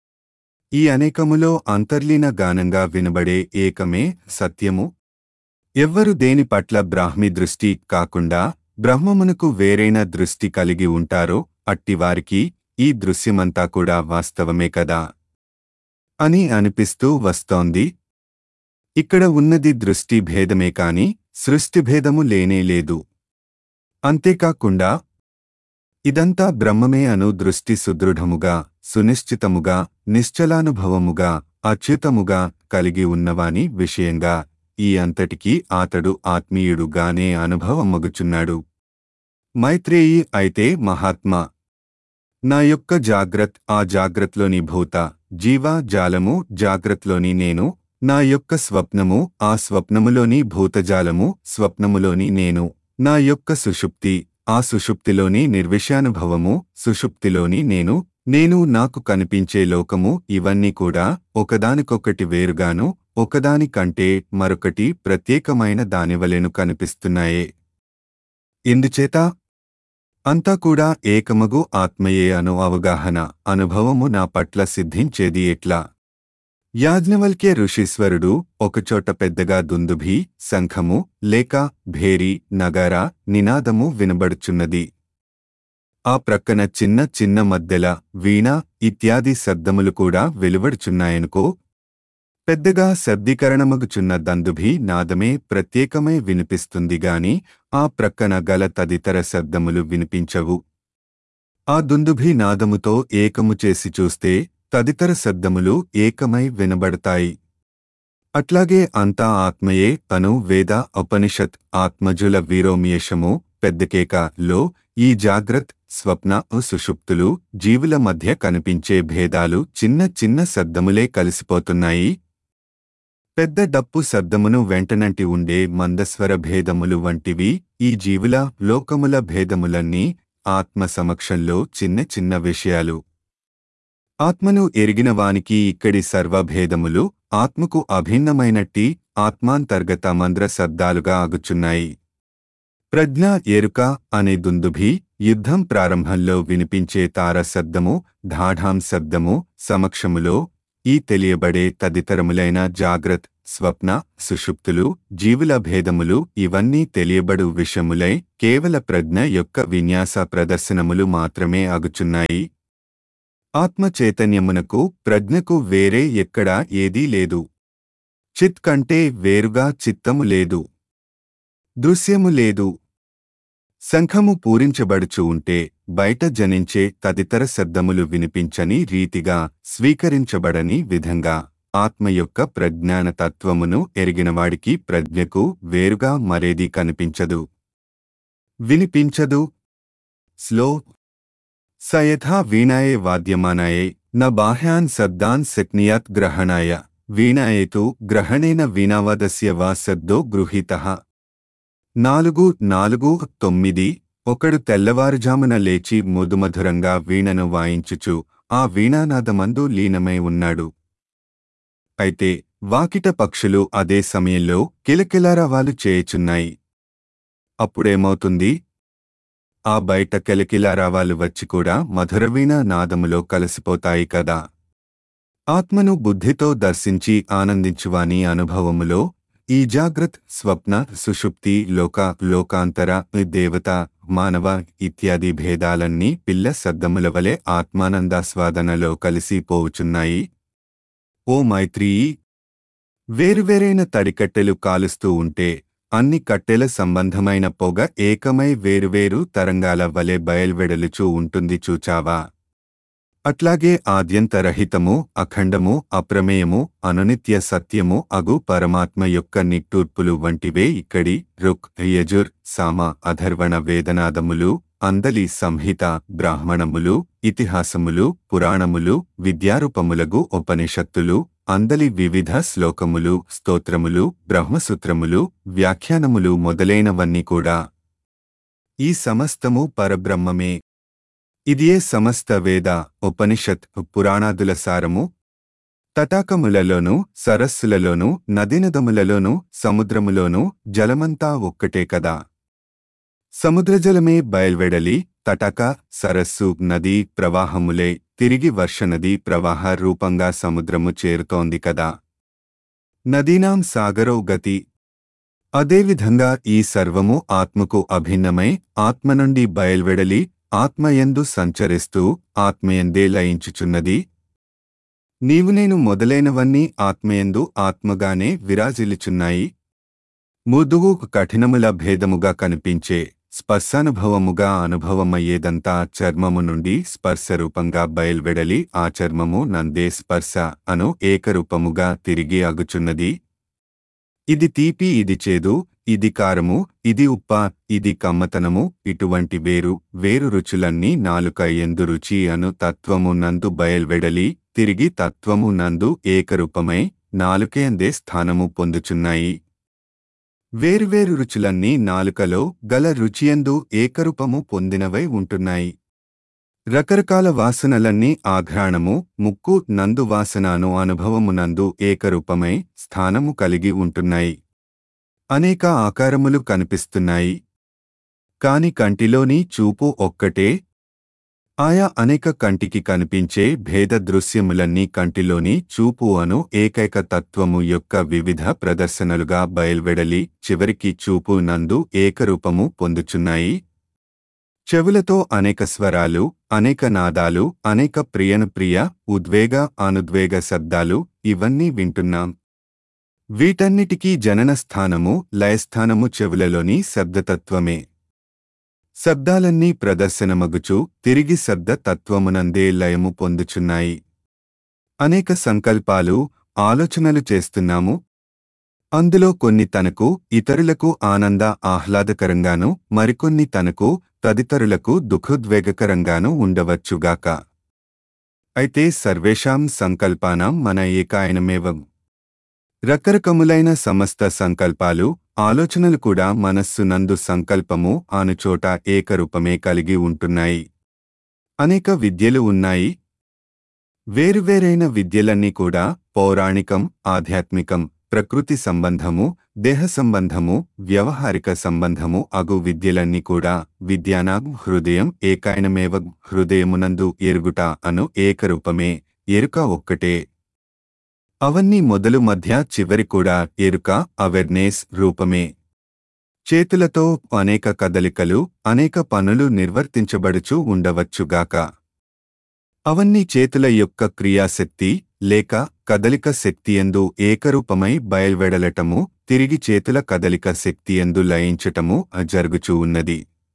ఈ అనేకములో అంతర్లీన గానంగా వినబడే ఏకమే సత్యము ఎవ్వరు దేని పట్ల బ్రాహ్మి దృష్టి కాకుండా బ్రహ్మమునకు వేరైన దృష్టి కలిగి ఉంటారో అట్టివారికి ఈ దృశ్యమంతా కూడా వాస్తవమే కదా అని అనిపిస్తూ వస్తోంది ఇక్కడ ఉన్నది దృష్టి భేదమే కాని సృష్టిభేదము లేనేలేదు అంతేకాకుండా ఇదంతా బ్రహ్మమే అను దృష్టి సుదృఢముగా సునిశ్చితముగా నిశ్చలానుభవముగా అచ్యుతముగా కలిగి ఉన్నవాని విషయంగా ఈ అంతటికీ అతడు ఆత్మీయుడుగానే అనుభవమగుచున్నాడు మైత్రేయి అయితే మహాత్మా నా యొక్క జాగ్రత్ ఆ జాగ్రత్తలోని భూత జీవ జాలము జాగ్రత్తలోని నేను నా యొక్క స్వప్నము ఆ స్వప్నములోని భూతజాలము స్వప్నములోని నేను నా యొక్క సుషుప్తి ఆ సుషుప్తిలోని నిర్విషయానుభవము సుషుప్తిలోని నేను నేను నాకు కనిపించే లోకము ఇవన్నీ కూడా ఒకదానికొకటి వేరుగాను ఒకదాని కంటే మరొకటి ప్రత్యేకమైన దానివలెను కనిపిస్తున్నాయే ఎందుచేత అంతా కూడా ఏకమగు ఆత్మయే అను అవగాహన అనుభవము నా పట్ల సిద్ధించేది ఎట్లా యాజ్ఞవల్క్య ఋషీశ్వరుడు ఒకచోట పెద్దగా దుందుభి శంఖము లేక భేరి నగార నినాదము వినబడుచున్నది ఆ ప్రక్కన చిన్న చిన్న మద్దెల వీణ ఇత్యాది శబ్దములు కూడా వెలువడుచున్నాయనుకో పెద్దగా శబ్దీకరణమగుచున్న దందుభి నాదమే ప్రత్యేకమై వినిపిస్తుంది గాని ఆ ప్రక్కన గల తదితర శబ్దములు వినిపించవు ఆ దుందుభి నాదముతో ఏకము చేసి చూస్తే తదితర శబ్దములు ఏకమై వినబడతాయి అట్లాగే అంతా ఆత్మయే అను వేద ఉపనిషత్ ఆత్మజుల వీరోమేషము పెద్దకేక లో ఈ జాగ్రత్ స్వప్న సుషుప్తులు జీవుల మధ్య కనిపించే భేదాలు చిన్న చిన్న శబ్దములే కలిసిపోతున్నాయి పెద్ద డప్పు శబ్దమును వెంటనంటి ఉండే మందస్వర భేదములు వంటివి ఈ జీవుల లోకముల భేదములన్నీ ఆత్మ సమక్షంలో చిన్న చిన్న విషయాలు ఆత్మను ఎరిగిన వానికి ఇక్కడి సర్వభేదములు ఆత్మకు అభిన్నమైనట్టి ఆత్మాంతర్గత మంద్ర శబ్దాలుగా ఆగుచున్నాయి ప్రజ్ఞ ఎరుక అనే దుందుభి యుద్ధం ప్రారంభంలో వినిపించే తార శబ్దము ఢాఢాం శబ్దము సమక్షములో ఈ తెలియబడే తదితరములైన జాగ్రత్ స్వప్న సుషుప్తులు జీవుల భేదములు ఇవన్నీ తెలియబడు విషయములై కేవల ప్రజ్ఞ యొక్క విన్యాస ప్రదర్శనములు మాత్రమే అగుచున్నాయి ఆత్మ చైతన్యమునకు ప్రజ్ఞకు వేరే ఎక్కడా ఏదీ లేదు చిత్ కంటే వేరుగా చిత్తము లేదు దృశ్యము లేదు శంఖము పూరించబడుచు ఉంటే బయట జనించే తదితర శబ్దములు వినిపించని రీతిగా స్వీకరించబడని విధంగా ఆత్మ యొక్క ప్రజ్ఞాన తత్వమును ఎరిగినవాడికి ప్రజ్ఞకు వేరుగా మరేదీ కనిపించదు వినిపించదు స్లో సయథా వీణాయే వాద్యమానాయే న బాహ్యాన్ శబ్దాన్ శక్నియాత్ గ్రహణాయ వీణాయేతు గ్రహణేన వీణావదస్య వా శబ్దో గృహీతః నాలుగు నాలుగు తొమ్మిది ఒకడు తెల్లవారుజామున లేచి ముదుమధురంగా వీణను వాయించుచు ఆ వీణానాదమందు లీనమై ఉన్నాడు అయితే వాకిట పక్షులు అదే సమయంలో కిలకిలారావాలు చేయుచున్నాయి అప్పుడేమవుతుంది ఆ బయట కిలకిలారావాలు వచ్చి కూడా మధురవీణ నాదములో కలిసిపోతాయి కదా ఆత్మను బుద్ధితో దర్శించి ఆనందించువాని అనుభవములో ఈ జాగ్రత్ స్వప్న సుషుప్తి లోక లోకాంతర దేవత మానవ ఇత్యాది భేదాలన్నీ పిల్ల శబ్దముల వలె ఆత్మానందాస్వాదనలో కలిసిపోవుచున్నాయి ఓ మైత్రీయి వేరువేరైన తడికట్టెలు కాలుస్తూ ఉంటే అన్ని కట్టెల సంబంధమైన పొగ ఏకమై వేరువేరు తరంగాల వలె బయల్వెడలుచూ ఉంటుంది చూచావా అట్లాగే ఆద్యంతరహితము అఖండము అప్రమేయము అనునిత్య సత్యము అగు పరమాత్మ యొక్క నిట్టూర్పులు వంటివే ఇక్కడి రుక్ యజుర్ సామ అధర్వణ వేదనాదములు అందలి సంహిత బ్రాహ్మణములు ఇతిహాసములు పురాణములు విద్యారూపములగు ఉపనిషత్తులు అందలి వివిధ శ్లోకములు స్తోత్రములు బ్రహ్మసూత్రములు వ్యాఖ్యానములు మొదలైనవన్నీ కూడా ఈ సమస్తము పరబ్రహ్మమే ఇదియే సమస్త వేద ఉపనిషత్ పురాణాదుల సారము తటాకములలోనూ సరస్సులలోనూ నదీనదములలోనూ సముద్రములోనూ జలమంతా ఒక్కటే కదా సముద్రజలమే బయల్వెడలి తటక సరస్సు నదీ ప్రవాహములే తిరిగి వర్షనదీ ప్రవాహ రూపంగా సముద్రము చేరుతోంది కదా నదీనాం సాగరో గతి అదేవిధంగా ఈ సర్వము ఆత్మకు అభిన్నమై ఆత్మ నుండి బయల్వెడలి ఆత్మయందు సంచరిస్తూ ఆత్మయందే లయించుచున్నది నీవు నేను మొదలైనవన్నీ ఆత్మయందు ఆత్మగానే విరాజిల్లుచున్నాయి మృదువు కఠినముల భేదముగా కనిపించే స్పర్శానుభవముగా అనుభవమయ్యేదంతా చర్మము నుండి స్పర్శరూపంగా బయల్వెడలి ఆ చర్మము నందే స్పర్శ అను ఏకరూపముగా తిరిగి అగుచున్నది ఇది తీపి ఇది చేదు ఇది కారము ఇది ఉప్ప ఇది కమ్మతనము ఇటువంటి వేరు వేరు రుచులన్నీ నాలుక ఎందు రుచి అను తత్వము నందు బయల్వెడలి తిరిగి తత్వము నందు ఏకరూపమై నాలుకేందే స్థానము పొందుచున్నాయి వేరువేరు రుచులన్నీ నాలుకలో గల రుచియందు ఏకరూపము పొందినవై ఉంటున్నాయి రకరకాల వాసనలన్నీ ఆఘ్రాణము ముక్కు నందు వాసనాను అనుభవమునందు ఏకరూపమై స్థానము కలిగి ఉంటున్నాయి అనేక ఆకారములు కనిపిస్తున్నాయి కాని కంటిలోని చూపు ఒక్కటే ఆయా అనేక కంటికి కనిపించే భేద దృశ్యములన్నీ కంటిలోని చూపు అను ఏకైక తత్వము యొక్క వివిధ ప్రదర్శనలుగా బయల్వెడలి చివరికి చూపు నందు ఏకరూపము పొందుచున్నాయి చెవులతో అనేక స్వరాలు అనేక నాదాలు అనేక ప్రియను ప్రియ ఉద్వేగ అనుద్వేగ శబ్దాలు ఇవన్నీ వింటున్నాం వీటన్నిటికీ జనన స్థానము లయస్థానము చెవులలోని శబ్దతత్వమే శబ్దాలన్నీ ప్రదర్శనమగుచు తిరిగి శబ్ద తత్వమునందే లయము పొందుచున్నాయి అనేక సంకల్పాలు ఆలోచనలు చేస్తున్నాము అందులో కొన్ని తనకు ఇతరులకు ఆనంద ఆహ్లాదకరంగాను మరికొన్ని తనకు తదితరులకు దుఃఖోద్వేగకరంగాను ఉండవచ్చుగాక అయితే సర్వేషాం సంకల్పానాం మన ఏకాయనమేవం రకరకములైన సమస్త సంకల్పాలు ఆలోచనలు కూడా మనస్సునందు సంకల్పము ఆనుచోట ఏకరూపమే కలిగి ఉంటున్నాయి అనేక విద్యలు ఉన్నాయి వేరువేరైన విద్యలన్నీ కూడా పౌరాణికం ఆధ్యాత్మికం ప్రకృతి సంబంధము దేహ సంబంధము వ్యవహారిక సంబంధము అగు విద్యలన్నీ కూడా విద్యానాగ్ హృదయం ఏకాయనమేవ హృదయమునందు ఎరుగుట అను ఏకరూపమే ఎరుక ఒక్కటే అవన్నీ మొదలు మధ్య చివరి కూడా ఎరుక అవేర్నెస్ రూపమే చేతులతో అనేక కదలికలు అనేక పనులు నిర్వర్తించబడుచూ ఉండవచ్చుగాక అవన్నీ చేతుల యొక్క క్రియాశక్తి లేక కదలిక శక్తియందు ఏకరూపమై బయల్వెడలటము తిరిగి చేతుల కదలిక శక్తియందు లయించటము జరుగుచూ ఉన్నది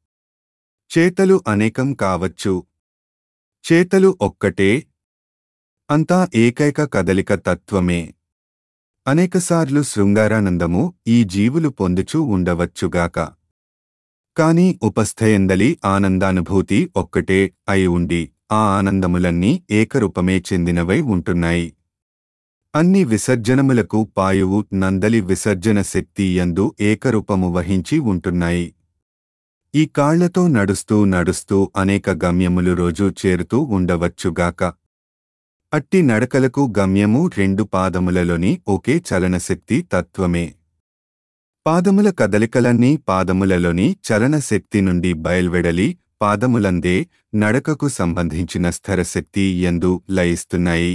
చేతలు అనేకం కావచ్చు చేతలు ఒక్కటే అంతా ఏకైక కదలిక తత్వమే అనేకసార్లు శృంగారానందము ఈ జీవులు పొందుచూ ఉండవచ్చుగాక కాని ఉపస్థయందలి ఆనందానుభూతి ఒక్కటే అయి ఉండి ఆ ఆనందములన్నీ ఏకరూపమే చెందినవై ఉంటున్నాయి అన్ని విసర్జనములకు పాయువు నందలి విసర్జన శక్తి యందు ఏకరూపము వహించి ఉంటున్నాయి ఈ కాళ్లతో నడుస్తూ నడుస్తూ అనేక గమ్యములు రోజూ చేరుతూ ఉండవచ్చుగాక అట్టి నడకలకు గమ్యము రెండు పాదములలోని ఒకే చలనశక్తి తత్వమే పాదముల కదలికలన్నీ పాదములలోని చలనశక్తి నుండి బయల్వెడలి పాదములందే నడకకు సంబంధించిన స్థిరశక్తి ఎందు లయిస్తున్నాయి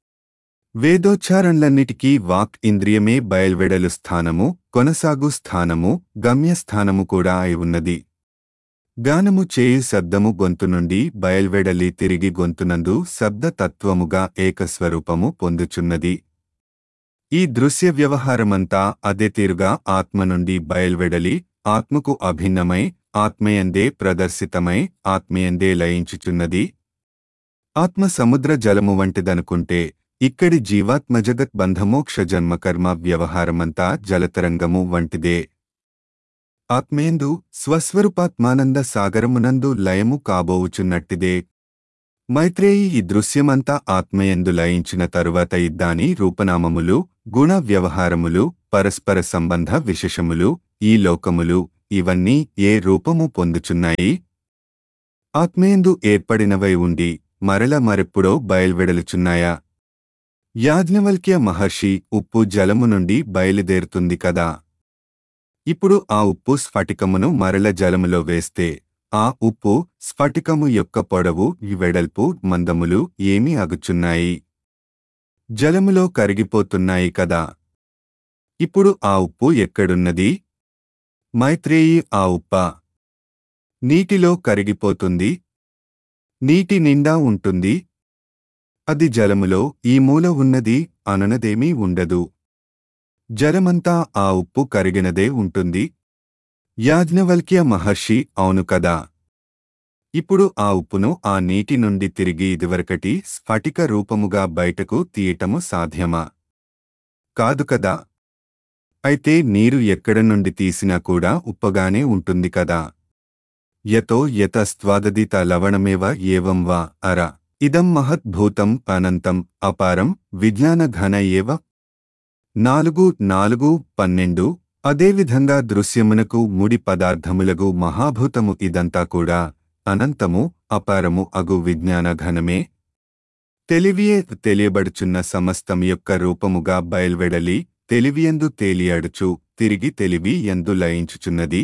వేదోచ్చారణలన్నిటికీ వాక్ ఇంద్రియమే బయల్వెడలు స్థానము కొనసాగు స్థానము గమ్యస్థానము కూడా అయి ఉన్నది గానము చేయు శబ్దము గొంతు నుండి బయల్వెడలి తిరిగి గొంతునందు శబ్దతత్వముగా ఏకస్వరూపము పొందుచున్నది ఈ దృశ్య వ్యవహారమంతా అదే తీరుగా ఆత్మ నుండి బయల్వెడలి ఆత్మకు అభిన్నమై ఆత్మయందే ప్రదర్శితమై ఆత్మయందే లయించుచున్నది ఆత్మ సముద్ర జలము వంటిదనుకుంటే ఇక్కడి జీవాత్మ జగత్ బంధమోక్ష జన్మకర్మ వ్యవహారమంతా జలతరంగము వంటిదే ఆత్మేందు స్వస్వరూపాత్మానంద సాగరమునందు లయము కాబోవుచున్నట్టిదే మైత్రేయి ఈ దృశ్యమంతా ఆత్మయందు లయించిన తరువాత ఇద్దాని రూపనామములు గుణ వ్యవహారములు పరస్పర సంబంధ విశేషములు ఈ లోకములు ఇవన్నీ ఏ రూపము పొందుచున్నాయి ఆత్మేందు ఏర్పడినవై ఉండి మరల మరెప్పుడో బయల్వెడలుచున్నాయా యాజ్ఞవల్క్య మహర్షి ఉప్పు జలము నుండి బయలుదేరుతుంది కదా ఇప్పుడు ఆ ఉప్పు స్ఫటికమును మరల జలములో వేస్తే ఆ ఉప్పు స్ఫటికము యొక్క పొడవు ఈ వెడల్పు మందములు ఏమి అగుచున్నాయి జలములో కరిగిపోతున్నాయి కదా ఇప్పుడు ఆ ఉప్పు ఎక్కడున్నది మైత్రేయి ఆ ఉప్ప నీటిలో కరిగిపోతుంది నీటి నిండా ఉంటుంది అది జలములో ఈ మూల ఉన్నది అననదేమీ ఉండదు జలమంతా ఆ ఉప్పు కరిగినదే ఉంటుంది యాజ్ఞవల్క్య మహర్షి అవును కదా ఇప్పుడు ఆ ఉప్పును ఆ నీటి నుండి తిరిగి ఇదివరకటి స్ఫటిక రూపముగా బయటకు తీయటము సాధ్యమా కాదు కదా అయితే నీరు ఎక్కడ నుండి తీసినా కూడా ఉప్పగానే ఉంటుంది కదా యతో యతస్త్వాదదిత లవణమేవ ఏవం వా అర ఇదం మహద్భూతం అనంతం అపారం విజ్ఞానఘన ఏవ నాలుగు నాలుగు పన్నెండు అదేవిధంగా దృశ్యమునకు ముడి పదార్థములగు మహాభూతము ఇదంతా కూడా అనంతము అపారము అగు విజ్ఞాన ఘనమే తెలివియే తెలియబడుచున్న సమస్తం యొక్క రూపముగా బయల్వెడలి తెలివియందు తేలియాడుచు తిరిగి తెలివి ఎందు లయించుచున్నది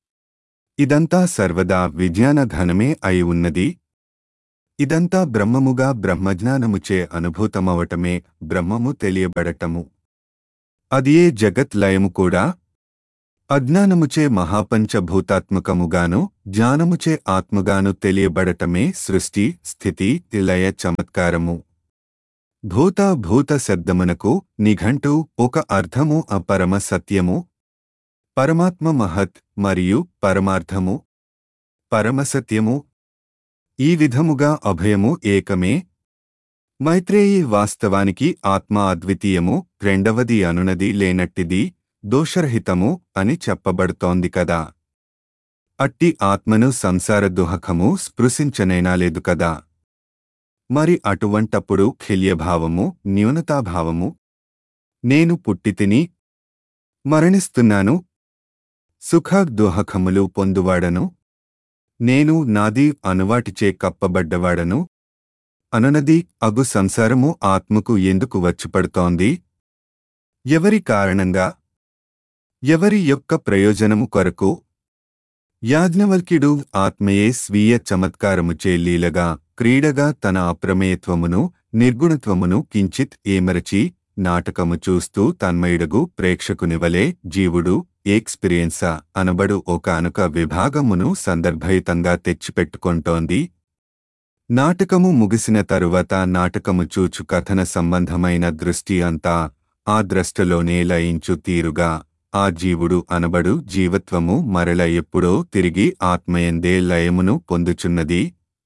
ఇదంతా సర్వదా విజ్ఞాన ఘనమే అయి ఉన్నది ఇదంతా బ్రహ్మముగా బ్రహ్మజ్ఞానముచే అనుభూతమవటమే బ్రహ్మము తెలియబడటము అదియే జగత్ లయము కూడా అజ్ఞానముచే మహాపంచభూతాత్మకముగాను జ్ఞానముచే ఆత్మగాను తెలియబడటమే సృష్టి స్థితి లయ చమత్కారము భూత భూత శబ్దమునకు నిఘంటు ఒక అర్థము అపరమ సత్యము పరమాత్మ మహత్ మరియు పరమార్థము పరమసత్యము ఈ విధముగా అభయము ఏకమే మైత్రేయి వాస్తవానికి ఆత్మ అద్వితీయము రెండవది అనునది లేనట్టిది దోషరహితము అని చెప్పబడుతోంది కదా అట్టి ఆత్మను సంసార దుహకము స్పృశించనైనా లేదు కదా మరి అటువంటప్పుడు ఖిల్యభావము న్యూనతాభావము నేను పుట్టితిని మరణిస్తున్నాను సుఖ దుహకములు పొందువాడను నేను నాది అనువాటిచే కప్పబడ్డవాడను అనునది అగు సంసారము ఆత్మకు ఎందుకు వచ్చిపడుతోంది ఎవరి కారణంగా ఎవరి యొక్క ప్రయోజనము కొరకు యాజ్ఞవల్క్యుడు ఆత్మయే స్వీయ చమత్కారముచే లీలగా క్రీడగా తన అప్రమేయత్వమును నిర్గుణత్వమును కించిత్ ఏమరచి నాటకము చూస్తూ తన్మయుడగు ప్రేక్షకునివలే జీవుడు ఎక్స్పీరియన్సా అనబడు ఒకనొక విభాగమును సందర్భయుతంగా తెచ్చిపెట్టుకొంటోంది నాటకము ముగిసిన తరువాత నాటకము చూచు కథన సంబంధమైన దృష్టి అంతా ఆ ద్రష్టలోనే లయించు తీరుగా ఆ జీవుడు అనబడు జీవత్వము మరల ఎప్పుడో తిరిగి ఆత్మయందే లయమును పొందుచున్నది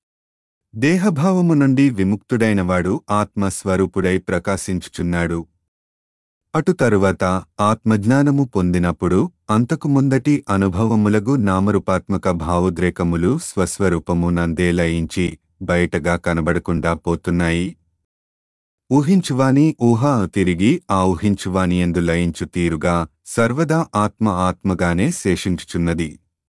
దేహభావము నుండి విముక్తుడైనవాడు ఆత్మస్వరూపుడై ప్రకాశించుచున్నాడు అటు తరువాత ఆత్మజ్ఞానము పొందినప్పుడు అంతకు ముందటి అనుభవములగు నామరూపాత్మక భావోద్రేకములు స్వస్వరూపము నందే లయించి బయటగా కనబడకుండా పోతున్నాయి ఊహించువాని ఊహ తిరిగి ఆ ఊహించువాని ఎందు లయించు తీరుగా సర్వదా ఆత్మ ఆత్మగానే శేషించుచున్నది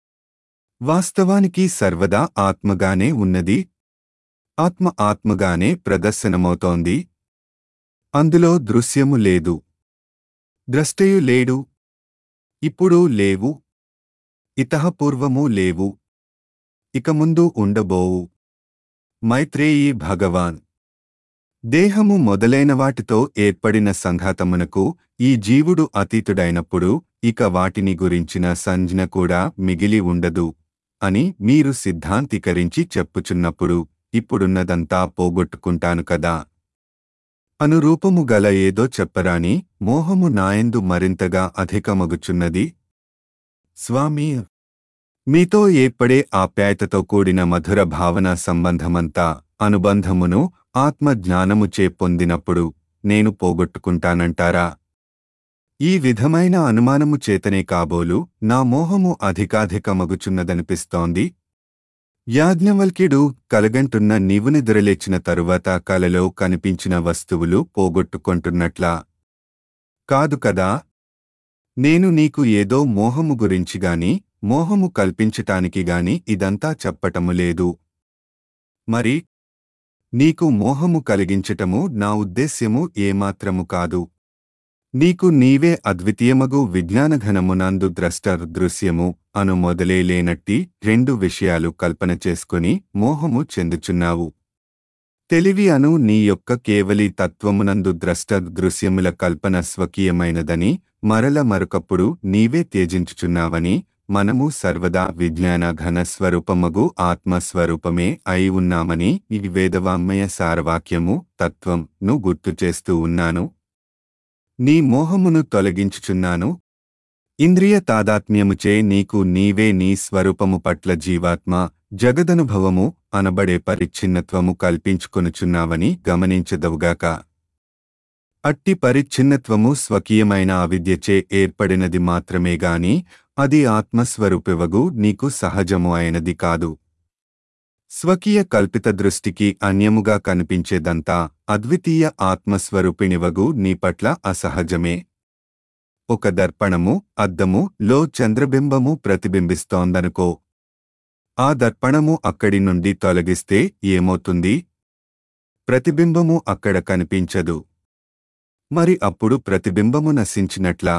వాస్తవానికి సర్వదా ఆత్మగానే ఉన్నది ఆత్మ ఆత్మగానే ప్రదర్శనమవుతోంది అందులో దృశ్యము లేదు ద్రష్టయు లేడు ఇప్పుడు లేవు ఇతఃపూర్వము లేవు ఇక ముందు ఉండబోవు మైత్రేయి భగవాన్ దేహము మొదలైన వాటితో ఏర్పడిన సంఘాతమునకు ఈ జీవుడు అతీతుడైనప్పుడు ఇక వాటిని గురించిన సంజ్ఞ కూడా మిగిలి ఉండదు అని మీరు సిద్ధాంతీకరించి చెప్పుచున్నప్పుడు ఇప్పుడున్నదంతా పోగొట్టుకుంటాను కదా అనురూపము గల ఏదో చెప్పరాని మోహము నాయందు మరింతగా అధికమగుచున్నది స్వామి మీతో ఏర్పడే ఆప్యాయతతో కూడిన మధుర భావన సంబంధమంతా అనుబంధమును ఆత్మ జ్ఞానముచే పొందినప్పుడు నేను పోగొట్టుకుంటానంటారా ఈ విధమైన అనుమానము చేతనే కాబోలు నా మోహము అధికాధికమగుచున్నదనిపిస్తోంది యాజ్ఞవల్క్యుడు కలగంటున్న నీవు నిద్రలేచిన తరువాత కలలో కనిపించిన వస్తువులు పోగొట్టుకొంటున్నట్లా కాదు కదా నేను నీకు ఏదో మోహము గురించిగాని మోహము కల్పించటానికి గాని ఇదంతా చెప్పటము లేదు మరి నీకు మోహము కలిగించటము నా ఉద్దేశ్యము ఏమాత్రము కాదు నీకు నీవే అద్వితీయమగు విజ్ఞానఘనమునందు ద్రష్ట దృశ్యము అను మొదలే లేనట్టి రెండు విషయాలు కల్పన చేసుకుని మోహము చెందుచున్నావు తెలివి అను నీ యొక్క కేవలి తత్వమునందు ద్రష్ట దృశ్యముల కల్పన స్వకీయమైనదని మరల మరొకప్పుడు నీవే త్యజించుచున్నావని మనము సర్వదా విజ్ఞాన ఘన స్వరూపమగు ఆత్మస్వరూపమే అయి ఉన్నామని ఈ వేదవాంమయ సారవాక్యము తత్వం ను గుర్తు చేస్తూ ఉన్నాను నీ మోహమును తొలగించుచున్నాను ఇంద్రియ తాదాత్మ్యముచే నీకు నీవే నీ స్వరూపము పట్ల జీవాత్మ జగదనుభవము అనబడే పరిచ్ఛిన్నత్వము కల్పించుకొనుచున్నావని గమనించదవుగాక అట్టి పరిచ్ఛిన్నత్వము స్వకీయమైన అవిద్యచే ఏర్పడినది మాత్రమే గాని అది ఆత్మస్వరూపివగు నీకు సహజము అయినది కాదు స్వకీయ కల్పిత దృష్టికి అన్యముగా కనిపించేదంతా అద్వితీయ ఆత్మస్వరూపిణివగు నీ పట్ల అసహజమే ఒక దర్పణము అద్దము లో చంద్రబింబము ప్రతిబింబిస్తోందనుకో ఆ దర్పణము అక్కడి నుండి తొలగిస్తే ఏమవుతుంది ప్రతిబింబము అక్కడ కనిపించదు మరి అప్పుడు ప్రతిబింబము నశించినట్లా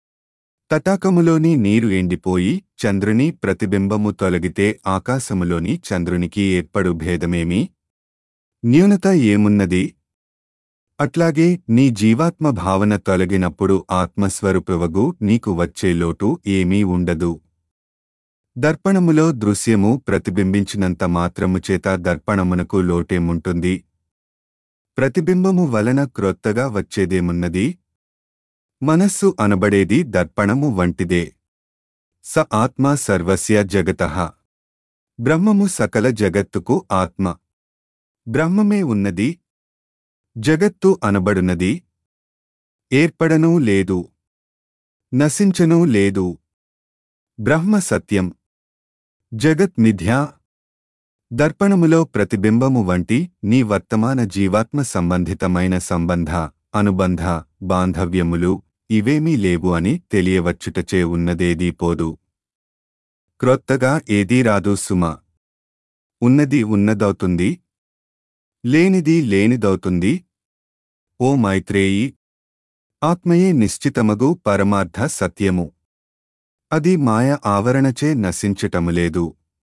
తటాకములోని నీరు ఎండిపోయి చంద్రుని ప్రతిబింబము తొలగితే ఆకాశములోని చంద్రునికి ఏర్పడు భేదమేమి న్యూనత ఏమున్నది అట్లాగే నీ జీవాత్మ భావన తొలగినప్పుడు ఆత్మస్వరూపవగు నీకు వచ్చే లోటు ఏమీ ఉండదు దర్పణములో దృశ్యము ప్రతిబింబించినంత మాత్రము చేత దర్పణమునకు లోటేముంటుంది ప్రతిబింబము వలన క్రొత్తగా వచ్చేదేమున్నది మనస్సు అనబడేది దర్పణము వంటిదే స ఆత్మ సర్వస్య జగత బ్రహ్మము సకల జగత్తుకు ఆత్మ బ్రహ్మమే ఉన్నది జగత్తు అనబడునది ఏర్పడనూ లేదు నశించనూ లేదు బ్రహ్మ సత్యం జగత్ మిథ్యా దర్పణములో ప్రతిబింబము వంటి నీ వర్తమాన జీవాత్మ సంబంధితమైన సంబంధ అనుబంధ బాంధవ్యములు ఇవేమీ లేవు అని తెలియవచ్చుటచే ఉన్నదేదీ పోదు క్రొత్తగా ఏదీ రాదు సుమ ఉన్నది ఉన్నదవుతుంది లేనిది లేనిదవుతుంది ఓ మైత్రేయి ఆత్మయే నిశ్చితమగు పరమార్థ సత్యము అది మాయ ఆవరణచే నశించటములేదు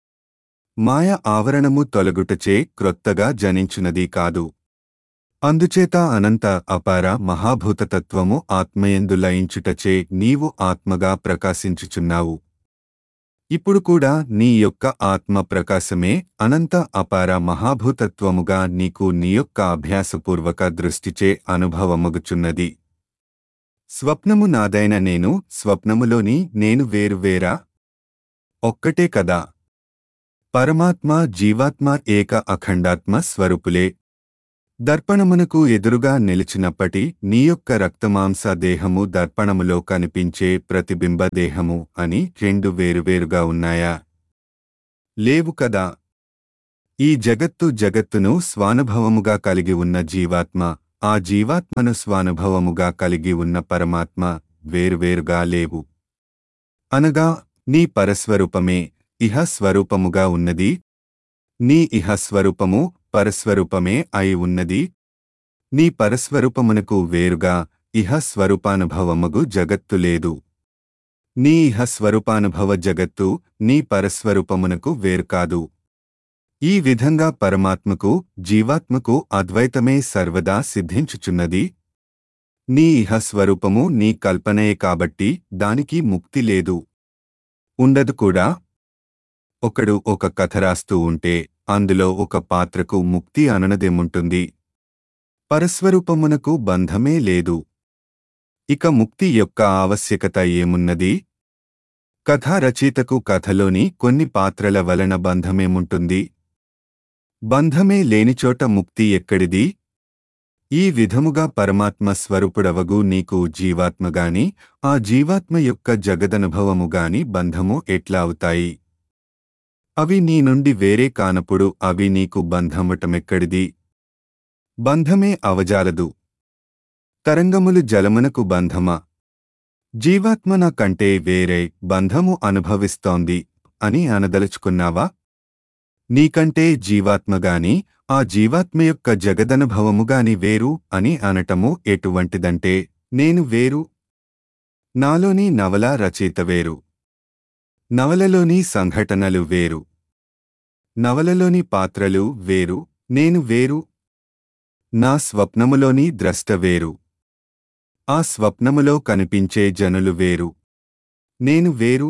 మాయ ఆవరణము తొలగుటచే క్రొత్తగా జనించునది కాదు అందుచేత అనంత అపార మహాభూతతత్వము ఆత్మయందు లయించుటచే నీవు ఆత్మగా ప్రకాశించుచున్నావు ఇప్పుడు కూడా నీ యొక్క ఆత్మ ప్రకాశమే అనంత అపార మహాభూతత్వముగా నీకు నీ యొక్క అభ్యాసపూర్వక దృష్టిచే అనుభవమగుచున్నది స్వప్నము నాదైన నేను స్వప్నములోని నేను వేరువేరా ఒక్కటే కదా పరమాత్మ జీవాత్మ ఏక అఖండాత్మ స్వరూపులే దర్పణమునకు ఎదురుగా నిలిచినప్పటి నీ యొక్క రక్తమాంస దేహము దర్పణములో కనిపించే ప్రతిబింబ దేహము అని రెండు వేరువేరుగా ఉన్నాయా లేవు కదా ఈ జగత్తు జగత్తును స్వానుభవముగా కలిగి ఉన్న జీవాత్మ ఆ జీవాత్మను స్వానుభవముగా కలిగి ఉన్న పరమాత్మ వేరువేరుగా లేవు అనగా నీ పరస్వరూపమే ఇహ స్వరూపముగా ఉన్నది నీ ఇహ స్వరూపము పరస్వరూపమే అయి ఉన్నది నీ పరస్వరూపమునకు వేరుగా ఇహ స్వరూపానుభవముగు జగత్తు లేదు నీ ఇహ స్వరూపానుభవ జగత్తు నీ పరస్వరూపమునకు వేరు కాదు ఈ విధంగా పరమాత్మకు జీవాత్మకు అద్వైతమే సర్వదా సిద్ధించుచున్నది నీ ఇహ స్వరూపము నీ కల్పనయే కాబట్టి దానికి ముక్తి లేదు ఉండదు కూడా ఒకడు ఒక కథ రాస్తూ ఉంటే అందులో ఒక పాత్రకు ముక్తి అననదేముంటుంది పరస్వరూపమునకు బంధమే లేదు ఇక ముక్తి యొక్క ఆవశ్యకత ఏమున్నది కథా రచయితకు కథలోని కొన్ని పాత్రల వలన బంధమేముంటుంది బంధమే లేనిచోట ముక్తి ఎక్కడిది ఈ విధముగా పరమాత్మ స్వరూపుడవగు నీకు జీవాత్మగాని ఆ జీవాత్మ యొక్క జగదనుభవముగాని బంధము ఎట్లా అవుతాయి అవి నీ నుండి వేరే కానప్పుడు అవి నీకు బంధమటమెక్కడిది బంధమే అవజాలదు తరంగములు జలమునకు బంధమా జీవాత్మ నా కంటే వేరే బంధము అనుభవిస్తోంది అని అనదలుచుకున్నావా నీకంటే జీవాత్మగాని ఆ జీవాత్మ యొక్క జగదనుభవముగాని వేరు అని అనటము ఎటువంటిదంటే నేను వేరు నాలోని నవల రచయిత వేరు నవలలోని సంఘటనలు వేరు నవలలోని పాత్రలు వేరు నేను వేరు నా స్వప్నములోని ద్రష్ట వేరు ఆ స్వప్నములో కనిపించే జనులు వేరు నేను వేరు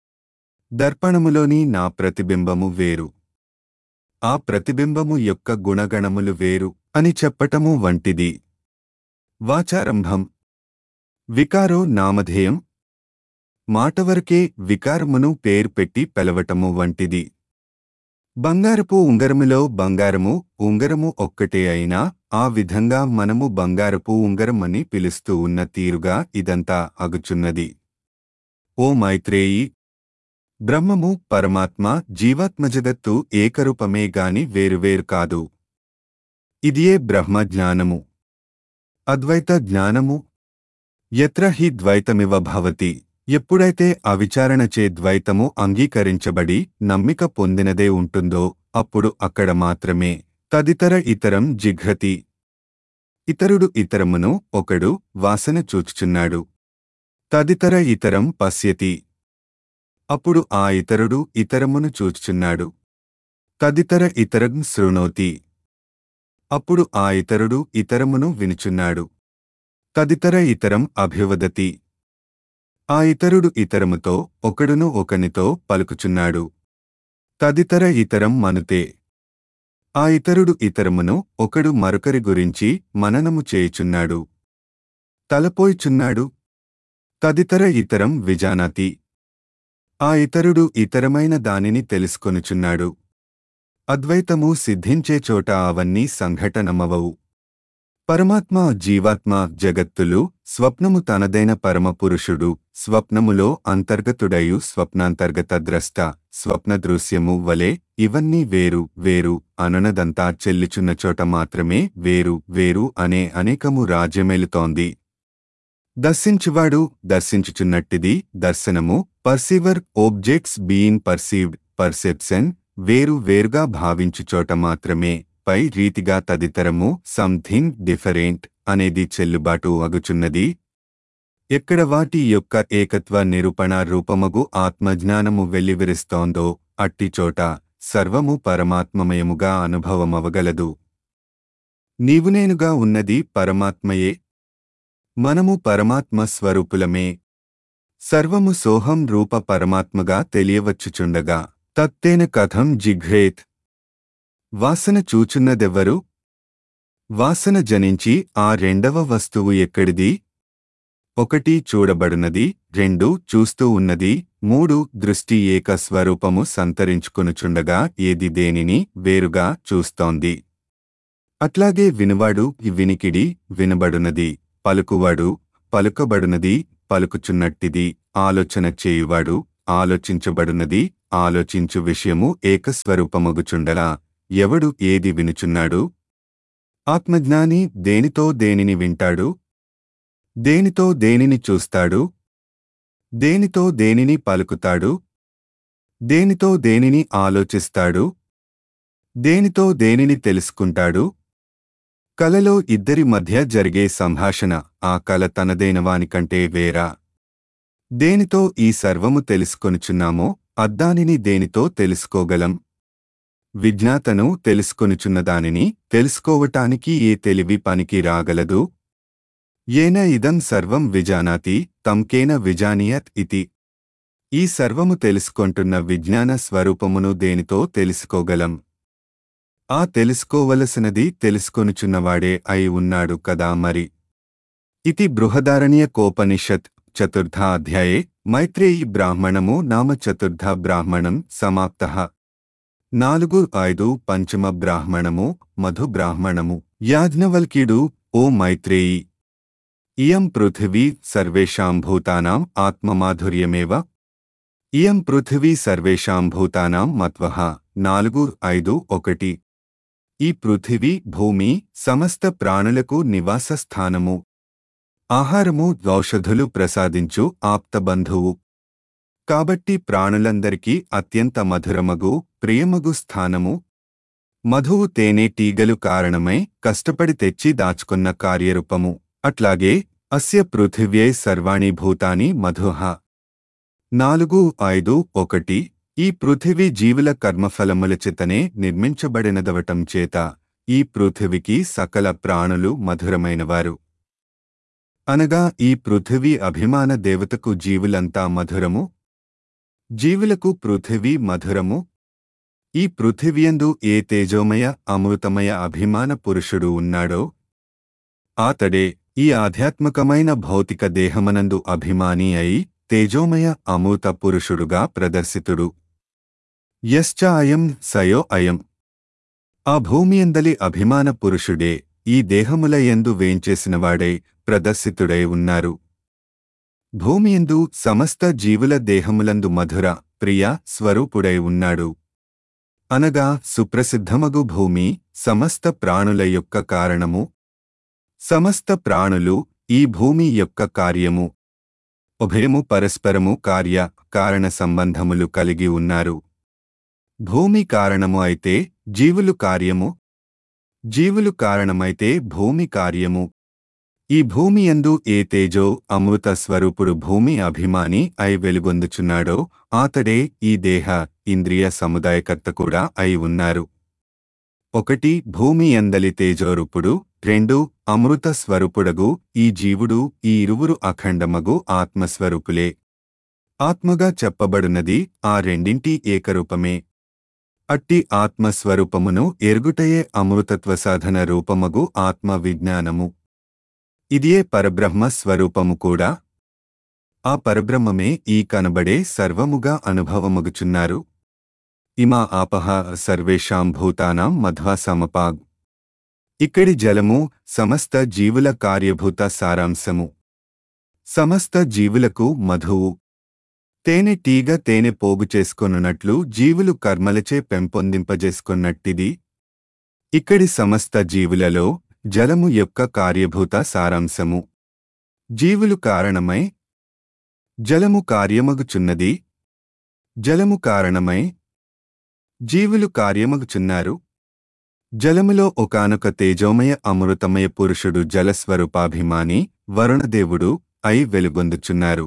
దర్పణములోని నా ప్రతిబింబము వేరు ఆ ప్రతిబింబము యొక్క గుణగణములు వేరు అని చెప్పటము వంటిది వాచారంభం వికారో నామధేయం మాటవరకే వికారమును పేరు పెట్టి పెలవటము వంటిది బంగారపు ఉంగరములో బంగారము ఉంగరము ఒక్కటే అయినా ఆ విధంగా మనము బంగారపు ఉంగరమని పిలుస్తూ ఉన్న తీరుగా ఇదంతా అగుచున్నది ఓ మైత్రేయి బ్రహ్మము పరమాత్మ జీవాత్మ జగత్తు ఏకరూపమే గాని వేరువేరు కాదు ఇదియే బ్రహ్మ జ్ఞానము అద్వైత జ్ఞానము ఎత్ర హి ద్వైతమివ భవతి ఎప్పుడైతే అవిచారణచే ద్వైతము అంగీకరించబడి నమ్మిక పొందినదే ఉంటుందో అప్పుడు అక్కడ మాత్రమే తదితర ఇతరం జిఘ్రతి ఇతరుడు ఇతరమును ఒకడు వాసన చూచుచున్నాడు తదితర ఇతరం పశ్యతి అప్పుడు ఆ ఇతరుడు ఇతరమును చూచుచున్నాడు తదితర ఇతరం శృణోతి అప్పుడు ఆ ఇతరుడు ఇతరమును వినుచున్నాడు తదితర ఇతరం అభివదతి ఆ ఇతరుడు ఇతరముతో ఒకడును ఒకనితో పలుకుచున్నాడు తదితర ఇతరం మనుతే ఆ ఇతరుడు ఇతరమును ఒకడు మరొకరి గురించి మననము చేయుచున్నాడు తలపోయిచున్నాడు తదితర ఇతరం విజానాతి ఆ ఇతరుడు ఇతరమైన దానిని తెలుసుకొనుచున్నాడు అద్వైతము సిద్ధించే చోట అవన్నీ సంఘటనమవవు పరమాత్మ జీవాత్మ జగత్తులు స్వప్నము తనదైన పరమపురుషుడు స్వప్నములో అంతర్గతుడయు స్వప్నాంతర్గత ద్రష్ట స్వప్న దృశ్యము వలె ఇవన్నీ వేరు వేరు అనునదంతా చెల్లిచున్న చోట మాత్రమే వేరు వేరు అనే అనేకము రాజ్యమేలుతోంది దర్శించువాడు దర్శించుచున్నట్టిది దర్శనము perceiver objects being perceived perception వేరు వేరుగా భావించు చోట మాత్రమే పై రీతిగా తదితరము సంథింగ్ డిఫరెంట్ అనేది చెల్లుబాటు అగుచున్నది ఎక్కడ వాటి యొక్క ఏకత్వ నిరూపణ రూపమగు ఆత్మజ్ఞానము వెల్లివిరుస్తోందో అట్టిచోట సర్వము పరమాత్మమయముగా అనుభవమవగలదు నీవునేనుగా ఉన్నది పరమాత్మయే మనము పరమాత్మ స్వరూపులమే సర్వము సోహం రూప పరమాత్మగా తెలియవచ్చుచుండగా తత్తేన కథం జిఘ్రేత్ వాసన చూచున్నదెవ్వరు వాసన జనించి ఆ రెండవ వస్తువు ఎక్కడిది ఒకటి చూడబడునది రెండు చూస్తూ ఉన్నది మూడు దృష్టి ఏక స్వరూపము సంతరించుకొనుచుండగా ఏది దేనిని వేరుగా చూస్తోంది అట్లాగే వినువాడు వినికిడి వినబడునది పలుకువాడు పలుకబడునది పలుకుచున్నట్టిది ఆలోచన చేయువాడు ఆలోచించబడునది ఆలోచించు విషయము ఏకస్వరూపమగుచుండలా ఎవడు ఏది వినుచున్నాడు ఆత్మజ్ఞాని దేనితో దేనిని వింటాడు దేనితో దేనిని చూస్తాడు దేనితో దేనిని పలుకుతాడు దేనితో దేనిని ఆలోచిస్తాడు దేనితో దేనిని తెలుసుకుంటాడు కలలో ఇద్దరి మధ్య జరిగే సంభాషణ ఆ కల తనదైనవానికంటే వేరా దేనితో ఈ సర్వము తెలుసుకొనుచున్నామో అద్దానిని దేనితో తెలుసుకోగలం విజ్ఞాతను తెలుసుకొనుచున్నదానిని తెలుసుకోవటానికి ఏ తెలివి పనికి రాగలదు ఏన ఇదం సర్వం విజానాతి తంకేన విజానీయత్ ఇతి ఈ సర్వము తెలుసుకొంటున్న విజ్ఞాన స్వరూపమును దేనితో తెలుసుకోగలం ఆ తెలుసుకోవలసినది తెలుసుకొనుచున్నవాడే అయి ఉన్నాడు కదా మరి ఇతి బృహదారణ్య కోపనిషత్ చతుర్థాధ్యాయే మైత్రేయి బ్రాహ్మణము నామ చతుర్థ బ్రాహ్మణం సమాప్త నాలుగు ఐదు పంచమ బ్రాహ్మణము మధు బ్రాహ్మణము యాజ్ఞవల్క్యుడు ఓ మైత్రేయి ఇయం పృథివీ సర్వేషాం భూతానాం ఆత్మమాధుర్యమేవ ఇయం పృథివీ సర్వేషాం భూతానాం మత్వః నాలుగు ఐదు ఒకటి ఈ పృథివీ భూమి సమస్త ప్రాణులకు నివాస స్థానము ఆహారము ఔషధులు ప్రసాదించు ఆప్తబంధువు కాబట్టి ప్రాణులందరికీ అత్యంత మధురమగు ప్రియమగు స్థానము మధువు తేనె టీగలు కారణమై కష్టపడి తెచ్చి దాచుకున్న కార్యరూపము అట్లాగే అస్య పృథివ్యై సర్వాణి భూతాని మధుహ నాలుగు ఐదు ఒకటి ఈ పృథివీ జీవుల కర్మఫలముల చేతనే నిర్మించబడినదవటం చేత ఈ పృథివికి సకల ప్రాణులు మధురమైనవారు అనగా ఈ పృథివీ అభిమాన దేవతకు జీవులంతా మధురము జీవులకు పృథివీ మధురము ఈ పృథివియందు ఏ తేజోమయ అమృతమయ అభిమాన పురుషుడు ఉన్నాడో ఆతడే ఈ ఆధ్యాత్మకమైన భౌతిక దేహమనందు అభిమాని అయి తేజోమయ అమృత పురుషుడుగా ప్రదర్శితుడు యశ్చ అయం సయో అయం ఆ భూమియందలి అభిమాన పురుషుడే ఈ దేహముల యందు వేంచేసినవాడై ప్రదర్శితుడై ఉన్నారు భూమియందు సమస్త జీవుల దేహములందు మధుర ప్రియ స్వరూపుడై ఉన్నాడు అనగా సుప్రసిద్ధమగు భూమి సమస్త ప్రాణుల యొక్క కారణము సమస్త ప్రాణులు ఈ భూమి యొక్క కార్యము ఉభయము పరస్పరము కార్య కారణ సంబంధములు కలిగి ఉన్నారు భూమి కారణము అయితే జీవులు కార్యము జీవులు కారణమైతే భూమి కార్యము ఈ భూమి యందు ఏ తేజో అమృత స్వరూపుడు భూమి అభిమాని అయి వెలుగొందుచున్నాడో ఆతడే ఈ దేహ ఇంద్రియ సముదాయకర్త కూడా అయి ఉన్నారు ఒకటి భూమి ఎందలి తేజోరూపుడు రెండు అమృత స్వరూపుడగు ఈ జీవుడు ఈ ఇరువురు అఖండమగు ఆత్మస్వరూపులే ఆత్మగా చెప్పబడునది ఆ రెండింటి ఏకరూపమే అట్టి ఆత్మస్వరూపమును ఎరుగుటయే అమృతత్వ సాధన రూపమగు ఆత్మ విజ్ఞానము ఇదియే పరబ్రహ్మ స్వరూపము కూడా ఆ పరబ్రహ్మమే ఈ కనబడే సర్వముగా అనుభవమగుచున్నారు ఇమా ఆపహ సర్వేషాం భూతానాం మధ్వా సమపాగ్ ఇక్కడి జలము సమస్త జీవుల కార్యభూత సారాంశము సమస్త జీవులకు మధువు తేనె టీగ తేనె పోగు చేసుకొనున్నట్లు జీవులు కర్మలచే పెంపొందింపజేసుకున్నట్టిది ఇక్కడి సమస్త జీవులలో జలము యొక్క కార్యభూత సారాంశము జీవులు కారణమై జలము కార్యమగుచున్నది జలము కారణమై జీవులు కార్యమగుచున్నారు జలములో ఒకానొక తేజోమయ అమృతమయ పురుషుడు జలస్వరూపాభిమాని వరుణదేవుడు అయి వెలుగొందుచున్నారు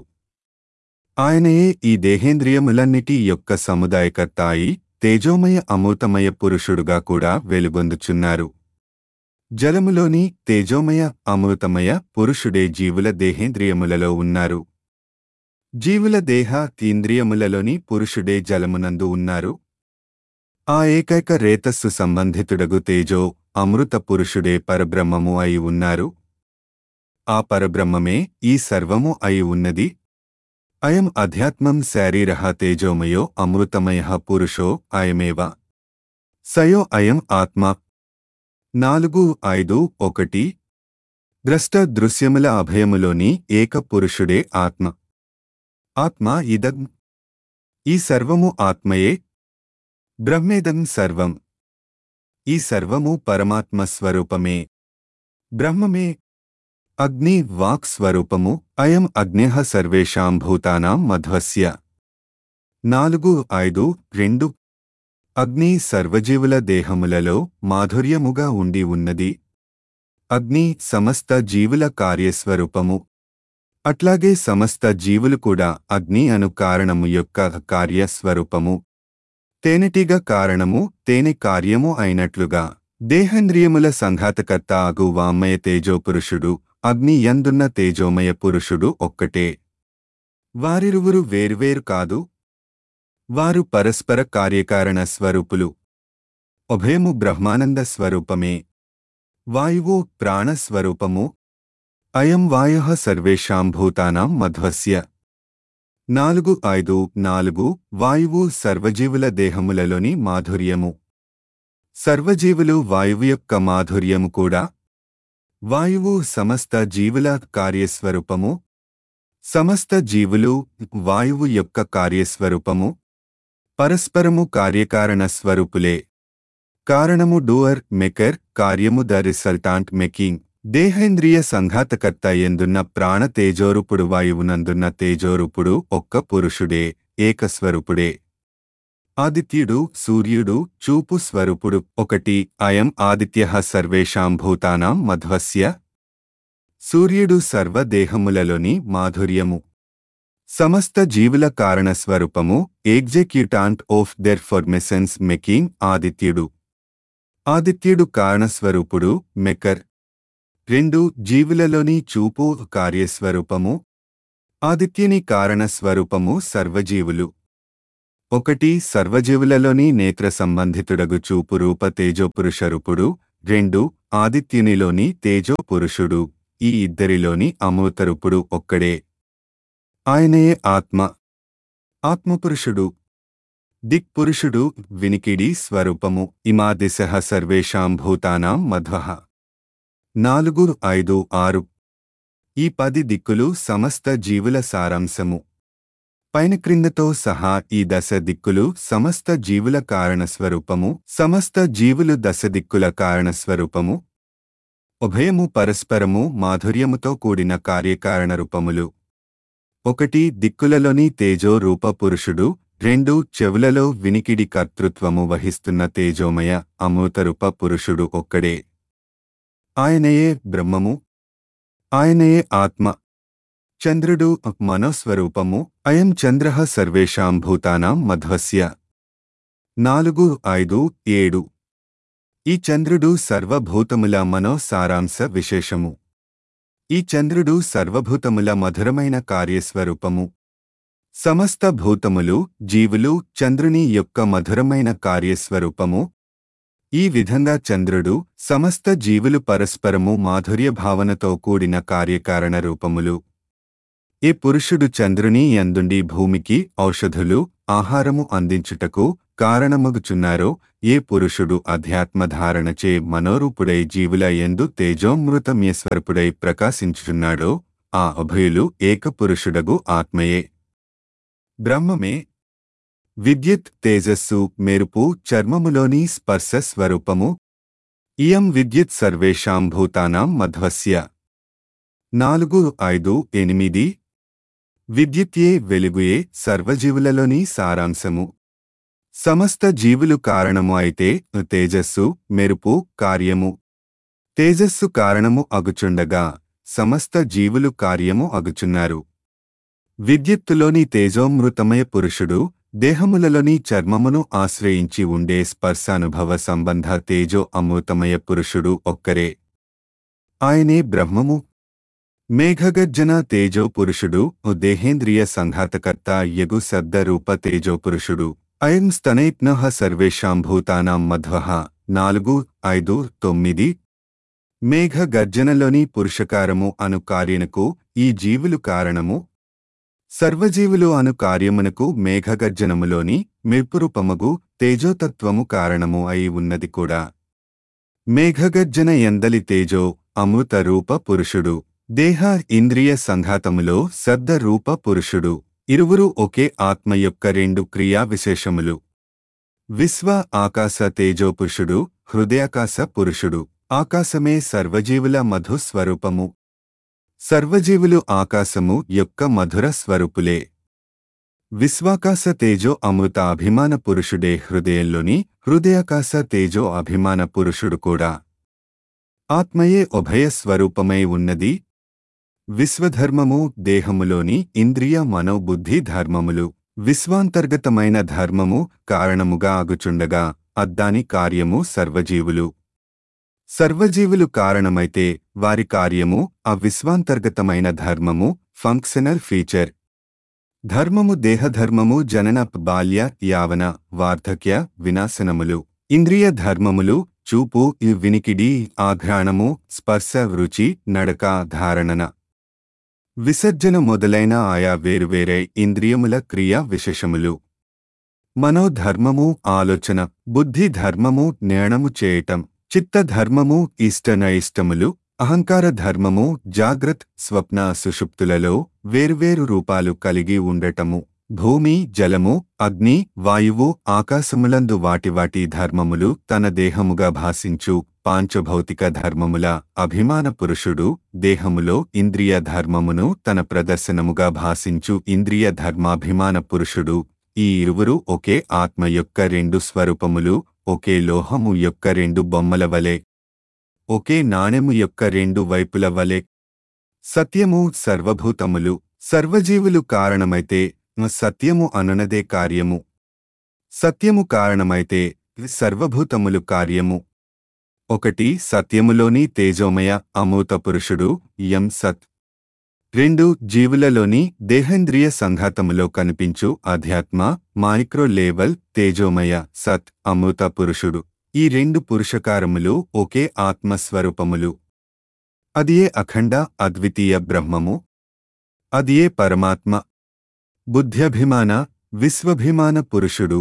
ఆయనయే ఈ దేహేంద్రియములన్నిటి యొక్క సముదాయకర్త అయి తేజోమయ అమృతమయ పురుషుడుగా కూడా వెలుగొందుచున్నారు జలములోని తేజోమయ అమృతమయ పురుషుడే జీవుల దేహేంద్రియములలో ఉన్నారు జీవుల దేహ తీంద్రియములలోని పురుషుడే జలమునందు ఉన్నారు ఆ ఏకైక రేతస్సు సంబంధితుడగు తేజో అమృత పురుషుడే పరబ్రహ్మము అయి ఉన్నారు ఆ పరబ్రహ్మమే ఈ సర్వము అయి ఉన్నది అయం అధ్యాత్మం శారీర తేజోమయో అమృతమయ పురుషో అయమేవ సయో అయం ఆత్మ నాలుగు ఐదు ఒకటి ద్రష్ట దృశ్యముల అభయములోని ఏక పురుషుడే ఆత్మ ఆత్మ ఇదం ఈ సర్వము ఆత్మయే బ్రహ్మేదం సర్వం ఈ సర్వము పరమాత్మ స్వరూపమే బ్రహ్మమే అగ్ని వాక్ స్వరూపము అయం అగ్నేహ సర్వేషాం భూతానాం మధ్వస్య నాలుగు ఐదు రెండు అగ్ని సర్వజీవుల దేహములలో మాధుర్యముగా ఉండి ఉన్నది అగ్ని సమస్త జీవుల కార్యస్వరూపము అట్లాగే సమస్త జీవులు కూడా అగ్ని అను కారణము యొక్క కార్యస్వరూపము తేనెటీగ కారణము తేనె కార్యము అయినట్లుగా దేహేంద్రియముల సంఘాతకర్త అగు వామయ తేజోపురుషుడు అగ్ని యందున్న తేజోమయ పురుషుడు ఒక్కటే వారిరువురు వేర్వేరు కాదు వారు పరస్పర కార్యకారణ స్వరూపులు ఉభయము బ్రహ్మానంద స్వరూపమే వాయువు ప్రాణస్వరూపము అయం వాయ సర్వేషాం భూతానాం మధ్వస్య నాలుగు ఐదు నాలుగు వాయువు సర్వజీవుల దేహములలోని మాధుర్యము సర్వజీవులు వాయువు యొక్క మాధుర్యము కూడా వాయువు సమస్త జీవుల కార్యస్వరూపము సమస్త జీవులు వాయువు యొక్క కార్యస్వరూపము పరస్పరము కార్యకారణ స్వరూపులే కారణము డూయర్ మెకర్ కార్యము ద రిసల్టాంట్ మేకింగ్ దేహేంద్రియ సంఘాతకర్త ఎందున్న ప్రాణ తేజోరూపుడు వాయువునందున్న తేజోరూపుడు ఒక్క పురుషుడే ఏకస్వరూపుడే ఆదిత్యుడు సూర్యుడు చూపు స్వరూపుడు ఒకటి అయం ఆదిత్య సర్వేషాం భూతానాం మధ్వస్య సూర్యుడు సర్వదేహములలోని మాధుర్యము సమస్త జీవుల కారణస్వరూపము ఎగ్జెక్యూటాంట్ ఆఫ్ దెర్ ఫర్మెసెన్స్ మెకింగ్ ఆదిత్యుడు ఆదిత్యుడు కారణస్వరూపుడు మెకర్ రెండు జీవులలోని చూపు కార్యస్వరూపము ఆదిత్యుని కారణస్వరూపము సర్వజీవులు ఒకటి సర్వజీవులలోని నేత్ర సంబంధితుడగు చూపు రూప తేజోపురుషరూపుడు రెండు ఆదిత్యునిలోని తేజో పురుషుడు ఈ ఇద్దరిలోని అమృతరూపుడు ఒక్కడే ఆయనయే ఆత్మ ఆత్మపురుషుడు దిక్పురుషుడు వినికిడి స్వరూపము ఇమా దిశ సర్వేషాం భూతానాం మధ్వః నాలుగు ఐదు ఆరు ఈ పది దిక్కులు సమస్త జీవుల సారాంశము పైన క్రిందతో సహా ఈ దశ దిక్కులు సమస్త జీవుల కారణస్వరూపము సమస్త జీవులు దశ దిక్కుల కారణస్వరూపము ఉభయము పరస్పరము మాధుర్యముతో కూడిన కార్యకారణ రూపములు ఒకటి దిక్కులలోని తేజో రూప పురుషుడు రెండు చెవులలో వినికిడి కర్తృత్వము వహిస్తున్న తేజోమయ అమృతరూప పురుషుడు ఒక్కడే ఆయనయే బ్రహ్మము ఆయనయే ఆత్మ చంద్రుడు మనోస్వరూపము అయం చంద్ర సర్వేషాం భూతానాం మధ్వస్య నాలుగు ఐదు ఏడు ఈ చంద్రుడు సర్వభూతముల మనో సారాంశ విశేషము ఈ చంద్రుడు సర్వభూతముల మధురమైన కార్యస్వరూపము సమస్త భూతములు జీవులు చంద్రుని యొక్క మధురమైన కార్యస్వరూపము ఈ విధంగా చంద్రుడు సమస్త జీవులు పరస్పరము మాధుర్య భావనతో కూడిన కార్యకారణ రూపములు ఏ పురుషుడు చంద్రుని యందుండి భూమికి ఔషధులు ఆహారము అందించుటకు కారణమగుచున్నారో ఏ పురుషుడు అధ్యాత్మధారణచే మనోరూపుడై జీవుల ఎందు తేజోమృతమ్యస్వరపుడై ప్రకాశించుచున్నాడో ఆ అభయులు ఏకపురుషుడగు ఆత్మయే బ్రహ్మమే విద్యుత్ తేజస్సు మెరుపు చర్మములోని స్పర్శ స్వరూపము ఇయం విద్యుత్ సర్వేషాం భూతానాం మధ్వస్య నాలుగు ఐదు ఎనిమిది విద్యుత్యే వెలుగుయే సర్వజీవులలోని సారాంశము సమస్త జీవులు కారణము అయితే తేజస్సు మెరుపు కార్యము తేజస్సు కారణము అగుచుండగా సమస్త జీవులు కార్యము అగుచున్నారు విద్యుత్తులోని తేజోమృతమయ పురుషుడు దేహములలోని చర్మమును ఆశ్రయించి ఉండే స్పర్శానుభవ సంబంధ తేజో అమృతమయ పురుషుడు ఒక్కరే ఆయనే బ్రహ్మము మేఘగర్జన తేజో పురుషుడు దేహేంద్రియ సంఘాతకర్త యగు శబ్ద రూప తేజో పురుషుడు అయం స్తనైప్న సర్వేషాం భూతానాం మధ్వః నాలుగు ఐదు తొమ్మిది మేఘ గర్జనలోని పురుషకారము అను కార్యనకు ఈ జీవులు కారణము సర్వజీవులు అను కార్యమునకు మేఘగర్జనములోని మిర్పురూపమగు తేజోతత్వము కారణము అయి ఉన్నది కూడా మేఘగర్జన ఎందలి తేజో అమృత రూప పురుషుడు దేహ ఇంద్రియ సంఘాతములో శబ్ద రూప పురుషుడు ఇరువురు ఒకే ఆత్మ యొక్క రెండు క్రియా విశేషములు విశ్వ ఆకాశ తేజో పురుషుడు హృదయాకాశ పురుషుడు ఆకాశమే సర్వజీవుల మధు స్వరూపము సర్వజీవులు ఆకాశము యొక్క మధుర స్వరూపులే విశ్వాకాశ తేజో అమృత అభిమాన పురుషుడే హృదయంలోని హృదయాకాశ తేజో అభిమాన పురుషుడు కూడా ఆత్మయే ఉభయ స్వరూపమై ఉన్నది విశ్వధర్మము దేహములోని ఇంద్రియ మనోబుద్ధి ధర్మములు విశ్వాంతర్గతమైన ధర్మము కారణముగా అగుచుండగా అద్దాని కార్యము సర్వజీవులు సర్వజీవులు కారణమైతే వారి కార్యము ఆ విశ్వాంతర్గతమైన ధర్మము ఫంక్షనల్ ఫీచర్ ధర్మము దేహధర్మము జనన బాల్య యావన వార్ధక్య వినాశనములు ఇంద్రియ ధర్మములు చూపు ఈ వినికిడి ఆఘ్రాణము స్పర్శ రుచి నడక ధారణన విసర్జన మొదలైన ఆయా వేరువేరే ఇంద్రియముల క్రియా విశేషములు మనోధర్మము ఆలోచన బుద్ధి ధర్మము జ్ఞానము చేయటం చిత్త ధర్మము ఇష్టనయిష్టములు అహంకార ధర్మము జాగ్రత్ స్వప్న సుషుప్తులలో వేర్వేరు రూపాలు కలిగి ఉండటము భూమి జలము అగ్ని వాయువు ఆకాశములందు వాటి వాటి ధర్మములు తన దేహముగా భాషించు పాంచభౌతిక ధర్మముల అభిమాన పురుషుడు దేహములో ఇంద్రియ ధర్మమును తన ప్రదర్శనముగా భాషించు ఇంద్రియ ధర్మాభిమాన పురుషుడు ఈ ఇరువురు ఒకే ఆత్మ యొక్క రెండు స్వరూపములు ఒకే లోహము యొక్క రెండు బొమ్మల వలె ఒకే నాణెము యొక్క రెండు వైపుల వలె సత్యము సర్వభూతములు సర్వజీవులు కారణమైతే సత్యము అనునదే కార్యము సత్యము కారణమైతే సర్వభూతములు కార్యము ఒకటి సత్యములోని తేజోమయ అమూత పురుషుడు యం సత్ రెండు జీవులలోని దేహేంద్రియ సంఘాతములో కనిపించు అధ్యాత్మ మైక్రో లేవల్ తేజోమయ సత్ అమృత పురుషుడు ఈ రెండు పురుషకారములు ఒకే ఆత్మస్వరూపములు అదియే అఖండ అద్వితీయ బ్రహ్మము అదియే పరమాత్మ బుద్ధ్యభిమాన విశ్వభిమాన పురుషుడు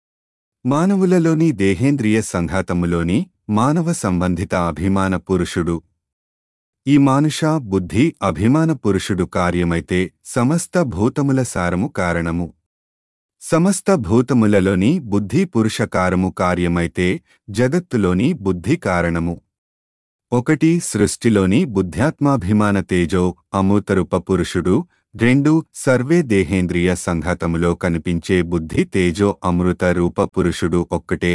మానవులలోని దేహేంద్రియ సంఘాతములోని మానవ సంబంధిత అభిమాన పురుషుడు ఈ మానుష బుద్ధి అభిమాన పురుషుడు కార్యమైతే సమస్త భూతముల సారము కారణము సమస్త భూతములలోని బుద్ధి పురుషకారము కార్యమైతే జగత్తులోని బుద్ధి కారణము ఒకటి సృష్టిలోని బుద్ధ్యాత్మాభిమాన తేజో అమూతరూప పురుషుడు రెండు సర్వే దేహేంద్రియ సంఘాతములో కనిపించే బుద్ధి తేజో అమృత రూప పురుషుడు ఒక్కటే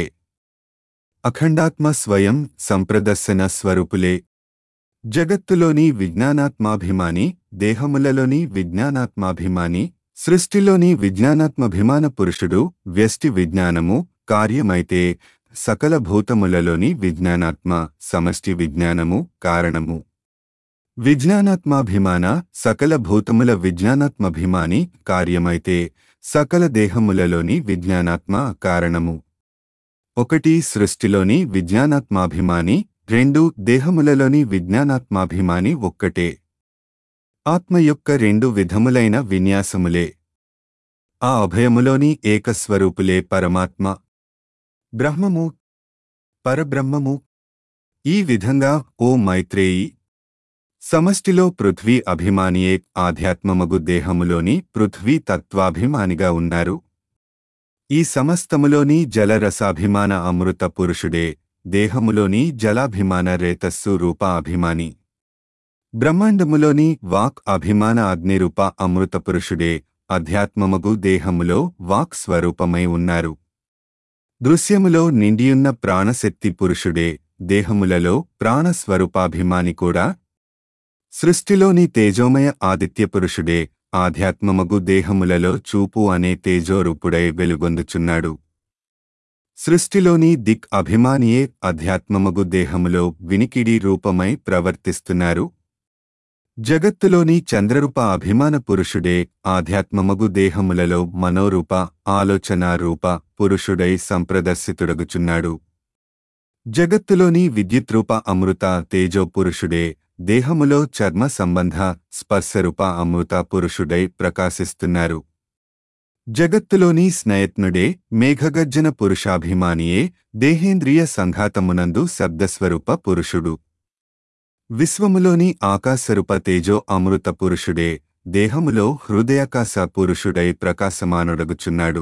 అఖండాత్మ స్వయం సంప్రదర్శన స్వరూపులే జగత్తులోని విజ్ఞానాత్మాభిమాని దేహములలోని విజ్ఞానాత్మాభిమాని సృష్టిలోని విజ్ఞానాత్మభిమాన పురుషుడు వ్యష్టి విజ్ఞానము కార్యమైతే సకల భూతములలోని విజ్ఞానాత్మ సమష్టి విజ్ఞానము కారణము విజ్ఞానాత్మాభిమాన సకల భూతముల విజ్ఞానాత్మభిమాని కార్యమైతే సకల దేహములలోని విజ్ఞానాత్మ కారణము ఒకటి సృష్టిలోని విజ్ఞానాత్మాభిమాని రెండు దేహములలోని విజ్ఞానాత్మాభిమాని ఒక్కటే ఆత్మ యొక్క రెండు విధములైన విన్యాసములే ఆ అభయములోని ఏకస్వరూపులే పరమాత్మ బ్రహ్మము పరబ్రహ్మము ఈ విధంగా ఓ మైత్రేయి సమష్టిలో పృథ్వీ అభిమానియే ఆధ్యాత్మమగు దేహములోని పృథ్వీ తత్వాభిమానిగా ఉన్నారు ఈ సమస్తములోని జలరసాభిమాన అమృత పురుషుడే దేహములోని జలాభిమాన రేతస్సు రూప అభిమాని బ్రహ్మాండములోని వాక్ అభిమాన అగ్నిరూప అమృత పురుషుడే అధ్యాత్మమగు దేహములో వాక్ స్వరూపమై ఉన్నారు దృశ్యములో నిండియున్న ప్రాణశక్తి పురుషుడే దేహములలో ప్రాణస్వరూపాభిమాని కూడా సృష్టిలోని తేజోమయ ఆదిత్య పురుషుడే ఆధ్యాత్మమగు దేహములలో చూపు అనే తేజోరూపుడై వెలుగొందుచున్నాడు సృష్టిలోని దిక్ అభిమానియే అధ్యాత్మమగు దేహములో వినికిడి రూపమై ప్రవర్తిస్తున్నారు జగత్తులోని చంద్రరూప అభిమాన పురుషుడే ఆధ్యాత్మమగు దేహములలో మనోరూప ఆలోచన రూప పురుషుడై సంప్రదర్శితుడగుచున్నాడు జగత్తులోని విద్యుత్రూప అమృత తేజో పురుషుడే దేహములో చర్మ సంబంధ స్పర్శరూప అమృత పురుషుడై ప్రకాశిస్తున్నారు జగత్తులోని స్నయత్నుడే మేఘగర్జన పురుషాభిమానియే దేహేంద్రియ సంఘాతమునందు శబ్దస్వరూప పురుషుడు విశ్వములోని ఆకాశరూప తేజో అమృత పురుషుడే దేహములో హృదయాకాశ పురుషుడై ప్రకాశమానుడగుచున్నాడు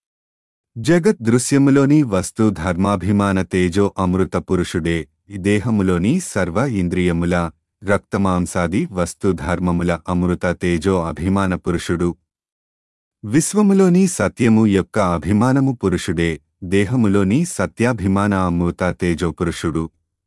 జగత్ దృశ్యములోని వస్తు ధర్మాభిమాన తేజో అమృత పురుషుడే ఈ దేహములోని సర్వ ఇంద్రియముల రక్తమాంసాది వస్తు ధర్మముల అమృత తేజో అభిమాన పురుషుడు విశ్వములోని సత్యము యొక్క అభిమానము పురుషుడే దేహములోని సత్యాభిమాన అమృత తేజో పురుషుడు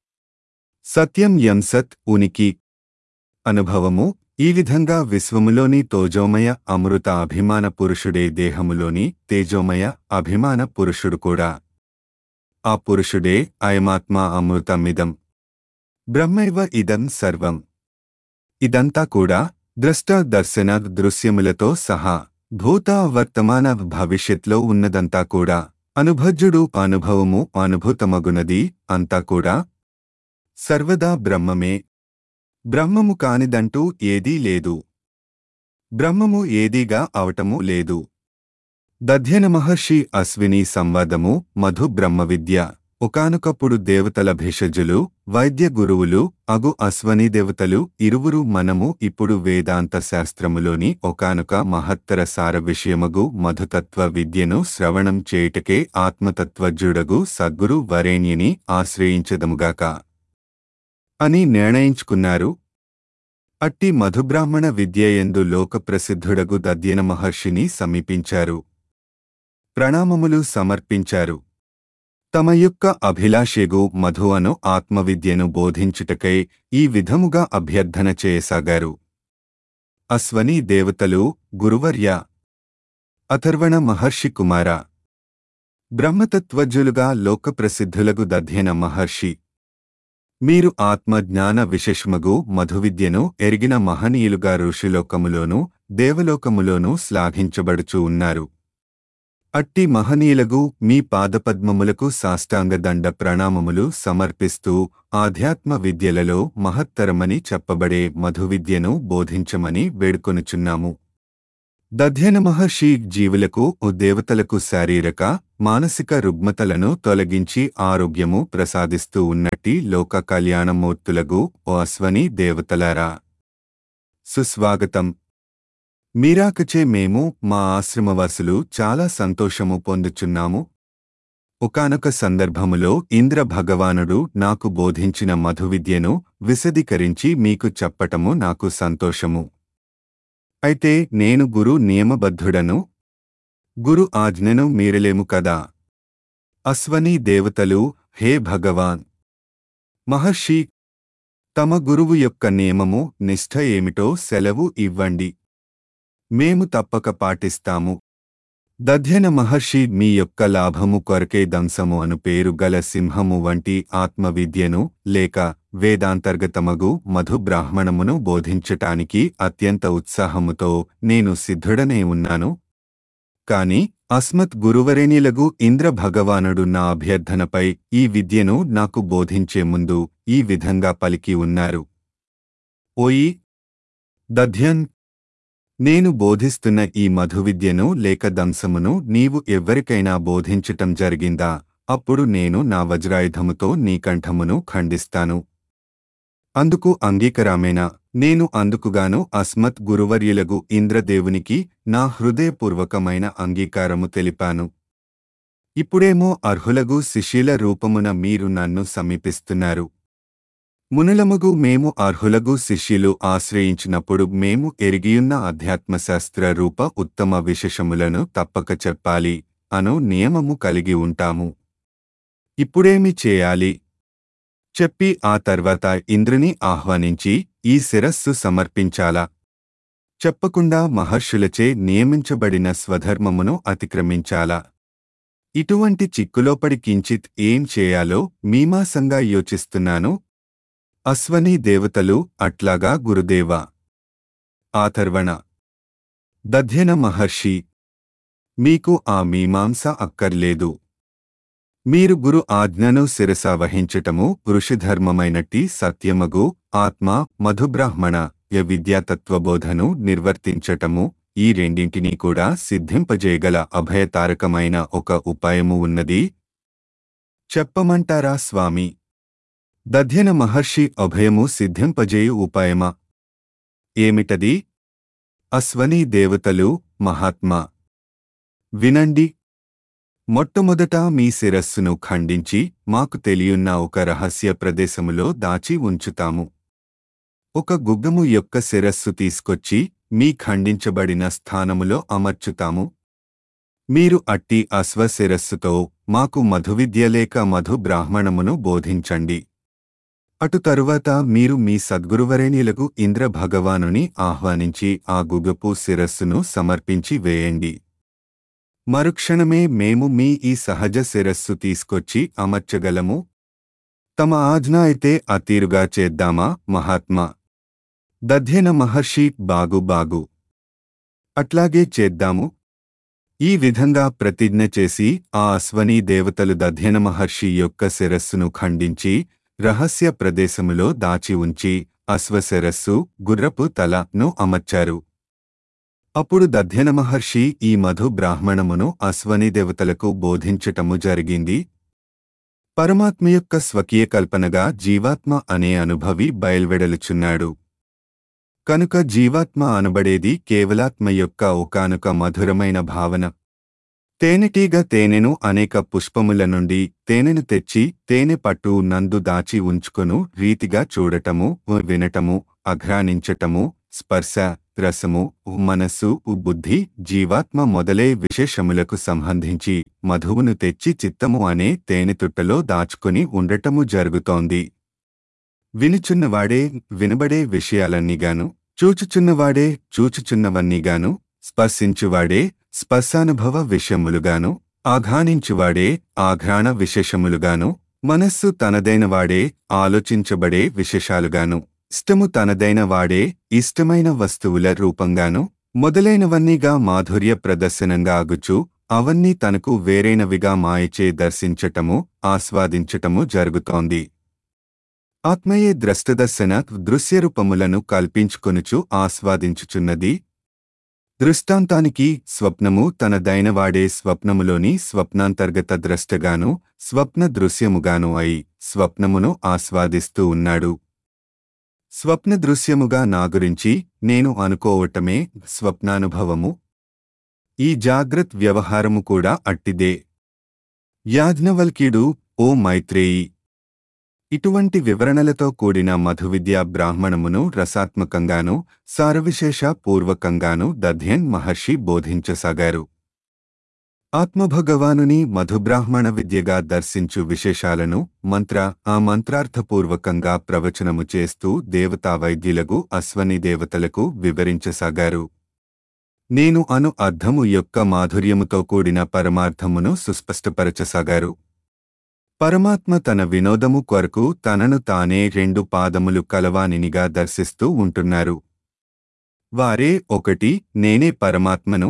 సత్యం యంసత్ ఉనికి అనుభవము ఈ విధంగా విశ్వములోని తోజోమయ అమృత అభిమాన పురుషుడే దేహములోని తేజోమయ అభిమాన పురుషుడు కూడా ఆ పురుషుడే అయమాత్మ అమృతమిదం బ్రహ్మైవ ఇదం సర్వం ఇదంతా కూడా ద్రష్ట దర్శన దృశ్యములతో సహా భూత వర్తమాన భవిష్యత్లో ఉన్నదంతా కూడా అనుభజ్జుడు అనుభవము అనుభూతమగునది అంతా కూడా సర్వదా బ్రహ్మమే బ్రహ్మము కానిదంటూ ఏదీ లేదు బ్రహ్మము ఏదీగా అవటము లేదు దధ్యన మహర్షి అశ్విని సంవాదము మధు బ్రహ్మ విద్య ఒకానొకప్పుడు దేవతల భేషజులు వైద్య గురువులు అగు అశ్వని దేవతలు ఇరువురు మనము ఇప్పుడు వేదాంత శాస్త్రములోని ఒకానొక మహత్తర సార విషయమగు మధుతత్వ విద్యను శ్రవణం చేయుటకే ఆత్మతత్వజ్జుడగు సద్గురు వరేణ్యని ఆశ్రయించదముగాక అని నిర్ణయించుకున్నారు అట్టి మధుబ్రాహ్మణ విద్యయందు లోకప్రసిద్ధుడగు దద్యన మహర్షిని సమీపించారు ప్రణామములు సమర్పించారు తమ యొక్క అభిలాషెగు మధు అను ఆత్మవిద్యను బోధించుటకై ఈ విధముగా అభ్యర్థన చేయసాగారు అశ్వని దేవతలు గురువర్య అథర్వణ మహర్షి కుమార బ్రహ్మతత్వజ్జులుగా లోకప్రసిద్ధులగు దధ్యన మహర్షి మీరు ఆత్మజ్ఞాన విశేషమగు మధువిద్యను ఎరిగిన మహనీయులుగా ఋషిలోకములోనూ దేవలోకములోనూ శ్లాఘించబడుచూ ఉన్నారు అట్టి మహనీయులగు మీ పాదపద్మములకు సాష్టాంగ దండ ప్రణామములు సమర్పిస్తూ ఆధ్యాత్మ విద్యలలో మహత్తరమని చెప్పబడే మధువిద్యను బోధించమని వేడుకొనుచున్నాము దధ్యన మహర్షి జీవులకు ఓ దేవతలకు శారీరక మానసిక రుగ్మతలను తొలగించి ఆరోగ్యము ప్రసాదిస్తూ ఉన్నట్టి లోక కళ్యాణమూర్తులగు ఓ అశ్వని దేవతలారా సుస్వాగతం మీరాకచే మేము మా ఆశ్రమవాసులు చాలా సంతోషము పొందుచున్నాము ఒకానొక సందర్భములో ఇంద్ర భగవానుడు నాకు బోధించిన మధువిద్యను విశదీకరించి మీకు చెప్పటము నాకు సంతోషము అయితే నేను గురు నియమబద్ధుడను గురు ఆజ్ఞను మీరలేము కదా అశ్వని దేవతలు హే భగవాన్ మహర్షి తమ గురువు యొక్క నియమము నిష్ఠ ఏమిటో సెలవు ఇవ్వండి మేము తప్పక పాటిస్తాము దధ్యన మహర్షి మీ యొక్క లాభము కొరకే దంసము అను పేరు గల సింహము వంటి ఆత్మవిద్యను లేక వేదాంతర్గతమగు మధు బ్రాహ్మణమును బోధించటానికి అత్యంత ఉత్సాహముతో నేను సిద్ధుడనే ఉన్నాను కాని అస్మత్ గురువరేణిలగు ఇంద్ర భగవానుడు నా అభ్యర్థనపై ఈ విద్యను నాకు బోధించే ముందు ఈ విధంగా పలికి ఉన్నారు ఓయి దధ్యన్ నేను బోధిస్తున్న ఈ మధువిద్యను లేక దంసమును నీవు ఎవ్వరికైనా బోధించటం జరిగిందా అప్పుడు నేను నా వజ్రాయుధముతో నీ కంఠమును ఖండిస్తాను అందుకు అంగీకరామేనా నేను అందుకుగాను అస్మత్ గురువర్యులగు ఇంద్రదేవునికి నా హృదయపూర్వకమైన అంగీకారము తెలిపాను ఇప్పుడేమో అర్హులగు శిష్యుల రూపమున మీరు నన్ను సమీపిస్తున్నారు మునులమగు మేము అర్హులగు శిష్యులు ఆశ్రయించినప్పుడు మేము ఎరిగియున్న అధ్యాత్మశాస్త్ర రూప ఉత్తమ విశేషములను తప్పక చెప్పాలి అను నియమము కలిగి ఉంటాము ఇప్పుడేమి చేయాలి చెప్పి ఆ తర్వాత ఇంద్రుని ఆహ్వానించి ఈ శిరస్సు సమర్పించాలా చెప్పకుండా మహర్షులచే నియమించబడిన స్వధర్మమును అతిక్రమించాలా ఇటువంటి చిక్కులోపడి కించిత్ ఏం చేయాలో మీమాసంగా యోచిస్తున్నాను అశ్వని దేవతలు అట్లాగా గురుదేవ ఆథర్వణ దధ్యన మహర్షి మీకు ఆ మీమాంస అక్కర్లేదు మీరు గురు ఆజ్ఞను శిరస వహించటము ఋషిధర్మమైనట్టి సత్యమగు ఆత్మ మధుబ్రాహ్మణ య విద్యాతత్వబోధను నిర్వర్తించటము ఈ రెండింటినీ కూడా సిద్ధింపజేయగల అభయతారకమైన ఒక ఉపాయము ఉన్నది చెప్పమంటారా స్వామి దధ్యన మహర్షి అభయము సిద్ధింపజేయు ఉపాయమా ఏమిటది అశ్వనీ దేవతలు మహాత్మా వినండి మొట్టమొదట మీ శిరస్సును ఖండించి మాకు తెలియున్న ఒక రహస్య ప్రదేశములో దాచి ఉంచుతాము ఒక గుగ్గము యొక్క శిరస్సు తీసుకొచ్చి మీ ఖండించబడిన స్థానములో అమర్చుతాము మీరు అట్టి అశ్వ శిరస్సుతో మాకు మధువిద్యలేక మధు బ్రాహ్మణమును బోధించండి అటు తరువాత మీరు మీ సద్గురువరేణ్యులకు ఇంద్ర భగవానుని ఆహ్వానించి ఆ గుగపు శిరస్సును సమర్పించి వేయండి మరుక్షణమే మేము మీ ఈ సహజ శిరస్సు తీసుకొచ్చి అమర్చగలము తమ ఆజ్ఞ అయితే అతీరుగా చేద్దామా మహాత్మా దధ్యన మహర్షి బాగు బాగు అట్లాగే చేద్దాము ఈ విధంగా ప్రతిజ్ఞ చేసి ఆ అశ్వనీ దేవతలు దధ్యన మహర్షి యొక్క శిరస్సును ఖండించి రహస్య ప్రదేశములో దాచి ఉంచి అశ్వశిరస్సు గుర్రపు తలను అమర్చారు అప్పుడు దధ్యన మహర్షి ఈ మధు బ్రాహ్మణమును అశ్వని దేవతలకు బోధించటము జరిగింది పరమాత్మ యొక్క స్వకీయ కల్పనగా జీవాత్మ అనే అనుభవి బయల్వెడలుచున్నాడు కనుక జీవాత్మ అనబడేది కేవలాత్మ యొక్క ఒకానొక మధురమైన భావన తేనెటీగ తేనెను అనేక పుష్పముల నుండి తేనెను తెచ్చి తేనె పట్టు నందు దాచి ఉంచుకొను రీతిగా చూడటము వినటము అఘ్రానించటము స్పర్శ రసము మనస్సు బుద్ధి జీవాత్మ మొదలై విశేషములకు సంబంధించి మధువును తెచ్చి చిత్తము అనే తేనెతుట్టలో దాచుకొని ఉండటము జరుగుతోంది వినుచున్నవాడే వినబడే విషయాలన్నీగాను చూచుచున్నవాడే చూచుచున్నవన్నీగాను స్పర్శించువాడే స్పర్శానుభవ విషయములుగాను ఆఘ్రానించువాడే ఆఘ్రాణ విశేషములుగాను మనస్సు తనదైనవాడే ఆలోచించబడే విశేషాలుగాను ఇష్టము తనదైన వాడే ఇష్టమైన వస్తువుల రూపంగాను మొదలైనవన్నీగా మాధుర్య ప్రదర్శనంగా ఆగుచు అవన్నీ తనకు వేరైనవిగా మాయచే దర్శించటము ఆస్వాదించటము జరుగుతోంది ఆత్మయే ద్రష్టదర్శన దృశ్యరూపములను కల్పించుకొనుచు ఆస్వాదించుచున్నది దృష్టాంతానికి స్వప్నము తన దైనవాడే స్వప్నములోని స్వప్నాంతర్గత ద్రష్టగాను స్వప్న దృశ్యముగాను అయి స్వప్నమును ఆస్వాదిస్తూ ఉన్నాడు స్వప్న దృశ్యముగా నా గురించి నేను అనుకోవటమే స్వప్నానుభవము ఈ జాగ్రత్ వ్యవహారము కూడా అట్టిదే యాజ్ఞవల్క్యుడు ఓ మైత్రేయి ఇటువంటి వివరణలతో కూడిన మధువిద్యా బ్రాహ్మణమును రసాత్మకంగాను సారవిశేష పూర్వకంగాను దధ్యన్ మహర్షి బోధించసాగారు ఆత్మభగవానుని మధుబ్రాహ్మణ విద్యగా దర్శించు విశేషాలను మంత్ర ఆ మంత్రార్థపూర్వకంగా ప్రవచనము చేస్తూ దేవతా వైద్యులకు అశ్వని దేవతలకు వివరించసాగారు నేను అను అర్థము యొక్క మాధుర్యముతో కూడిన పరమార్థమును సుస్పష్టపరచసాగారు పరమాత్మ తన వినోదము కొరకు తనను తానే రెండు పాదములు కలవానినిగా దర్శిస్తూ ఉంటున్నారు వారే ఒకటి నేనే పరమాత్మను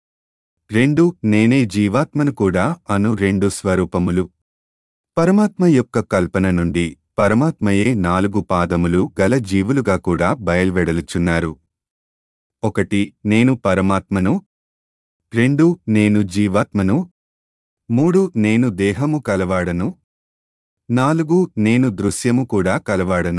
రెండు నేనే జీవాత్మను కూడా అను రెండు స్వరూపములు పరమాత్మ యొక్క కల్పన నుండి పరమాత్మయే నాలుగు పాదములు గల జీవులుగా కూడా బయల్వెడలుచున్నారు ఒకటి నేను పరమాత్మను రెండు నేను జీవాత్మను మూడు నేను దేహము కలవాడను నాలుగు నేను దృశ్యము కూడా కలవాడను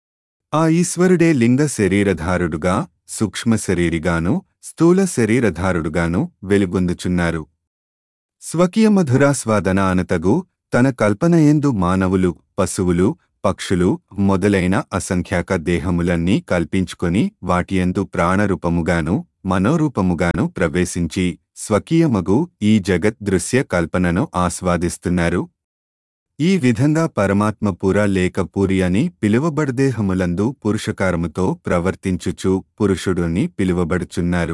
ఆ ఈశ్వరుడే లింగ శరీరధారుడుగా సూక్ష్మ శరీరిగాను స్థూల శరీరధారుడుగాను వెలుగొందుచున్నారు స్వకీయ మధురాస్వాదన అనతగు తన కల్పనయందు మానవులు పశువులు పక్షులు మొదలైన అసంఖ్యాక దేహములన్నీ కల్పించుకొని వాటియందు ప్రాణరూపముగాను మనోరూపముగాను ప్రవేశించి స్వకీయమగు ఈ జగత్ దృశ్య కల్పనను ఆస్వాదిస్తున్నారు ఈ విధంగా పరమాత్మ పుర లేక పూరి అని పిలువబడదేహములందు పురుషకారముతో ప్రవర్తించుచు పురుషుడుని పిలువబడుచున్నారు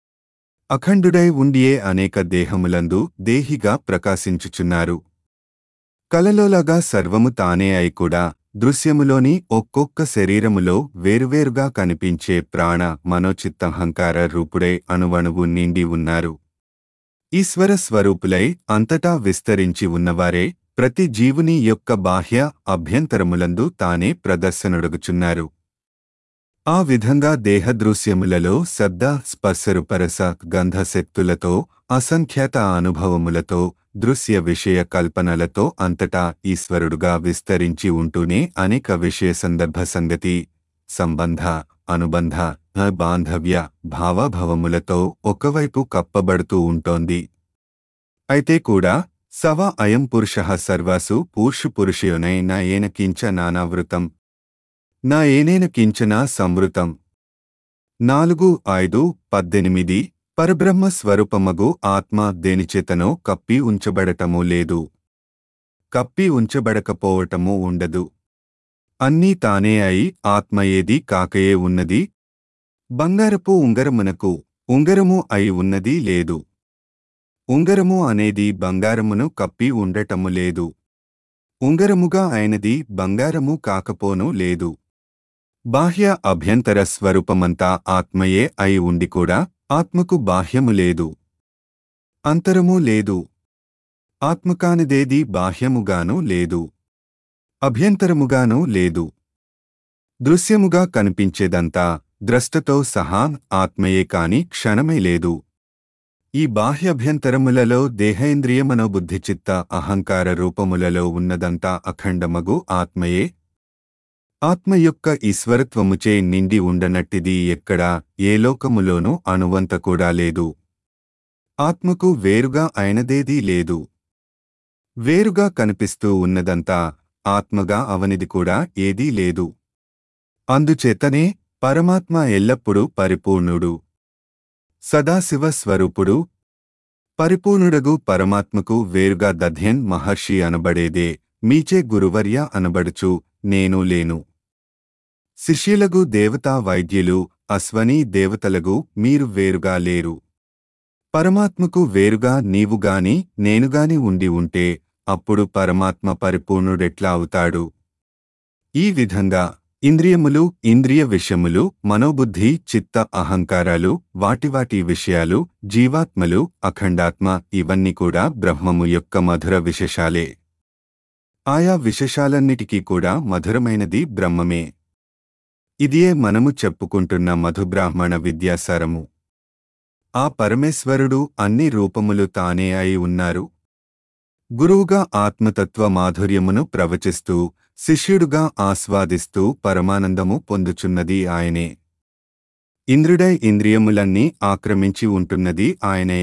అఖండుడై ఉండియే అనేక దేహములందు దేహిగా ప్రకాశించుచున్నారు కలలోలాగా సర్వము తానే అయి కూడా దృశ్యములోని ఒక్కొక్క శరీరములో వేరువేరుగా కనిపించే ప్రాణ మనోచిత్తహంకార రూపుడై అణువణువు నిండి ఉన్నారు ఈశ్వర స్వరూపులై అంతటా విస్తరించి ఉన్నవారే ప్రతి జీవుని యొక్క బాహ్య అభ్యంతరములందు తానే ప్రదర్శనొడుగుచున్నారు ఆ విధంగా దేహదృశ్యములలో శబ్ద స్పర్శరుపరస గంధశక్తులతో అసంఖ్యాత అనుభవములతో దృశ్య విషయ కల్పనలతో అంతటా ఈశ్వరుడుగా విస్తరించి ఉంటూనే అనేక విషయ సందర్భ సంగతి సంబంధ అనుబంధ బాంధవ్య భావభవములతో ఒకవైపు కప్పబడుతూ ఉంటోంది అయితే కూడా సవ అయం పురుష సర్వాసు పూర్షు పురుషయోనై నా ఏన కించ నానావృతం నా ఏనేన కించన సంవృతం నాలుగు ఐదు పద్దెనిమిది పరబ్రహ్మ స్వరూపమగు ఆత్మ దేనిచేతనో కప్పి ఉంచబడటము లేదు కప్పి ఉంచబడకపోవటము ఉండదు అన్నీ తానే అయి ఆత్మ ఏది కాకయే ఉన్నది బంగారపు ఉంగరమునకు ఉంగరము అయి ఉన్నది లేదు ఉంగరము అనేది బంగారమును కప్పి ఉండటము లేదు ఉంగరముగా అయినది బంగారము కాకపోను లేదు బాహ్య అభ్యంతర స్వరూపమంతా ఆత్మయే అయి ఉండి కూడా ఆత్మకు బాహ్యము లేదు అంతరము లేదు ఆత్మకానిదేది బాహ్యముగాను లేదు అభ్యంతరముగాను లేదు దృశ్యముగా కనిపించేదంతా ద్రష్టతో సహా ఆత్మయే కాని క్షణమే లేదు ఈ బాహ్యభ్యంతరములలో దేహేంద్రియ మనోబుద్ధి చిత్త అహంకార రూపములలో ఉన్నదంతా అఖండమగు ఆత్మయే ఆత్మ యొక్క ఈశ్వరత్వముచే నిండి ఉండనట్టిది ఎక్కడా ఏ లోకములోనూ అణువంత కూడా లేదు ఆత్మకు వేరుగా అయినదేదీ లేదు వేరుగా కనిపిస్తూ ఉన్నదంతా ఆత్మగా అవనిది కూడా ఏదీ లేదు అందుచేతనే పరమాత్మ ఎల్లప్పుడూ పరిపూర్ణుడు సదాశివ స్వరూపుడు పరిపూర్ణుడగు పరమాత్మకు వేరుగా దధ్యన్ మహర్షి అనబడేదే మీచే గురువర్య అనబడుచు నేను లేను శిష్యులగు దేవతా వైద్యులు అశ్వనీ దేవతలగు మీరు వేరుగా లేరు పరమాత్మకు వేరుగా నీవుగాని నేనుగాని ఉండి ఉంటే అప్పుడు పరమాత్మ పరిపూర్ణుడెట్లా అవుతాడు ఈ విధంగా ఇంద్రియములు ఇంద్రియ విషయములు మనోబుద్ధి చిత్త అహంకారాలు వాటి వాటి విషయాలు జీవాత్మలు అఖండాత్మ ఇవన్నీ కూడా బ్రహ్మము యొక్క మధుర విశేషాలే ఆయా విశేషాలన్నిటికీ కూడా మధురమైనది బ్రహ్మమే ఇదియే మనము చెప్పుకుంటున్న మధుబ్రాహ్మణ విద్యాసారము ఆ పరమేశ్వరుడు అన్ని రూపములు తానే అయి ఉన్నారు గురువుగా ఆత్మతత్వ మాధుర్యమును ప్రవచిస్తూ శిష్యుడుగా ఆస్వాదిస్తూ పరమానందము పొందుచున్నది ఆయనే ఇంద్రుడై ఇంద్రియములన్నీ ఆక్రమించి ఉంటున్నది ఆయనే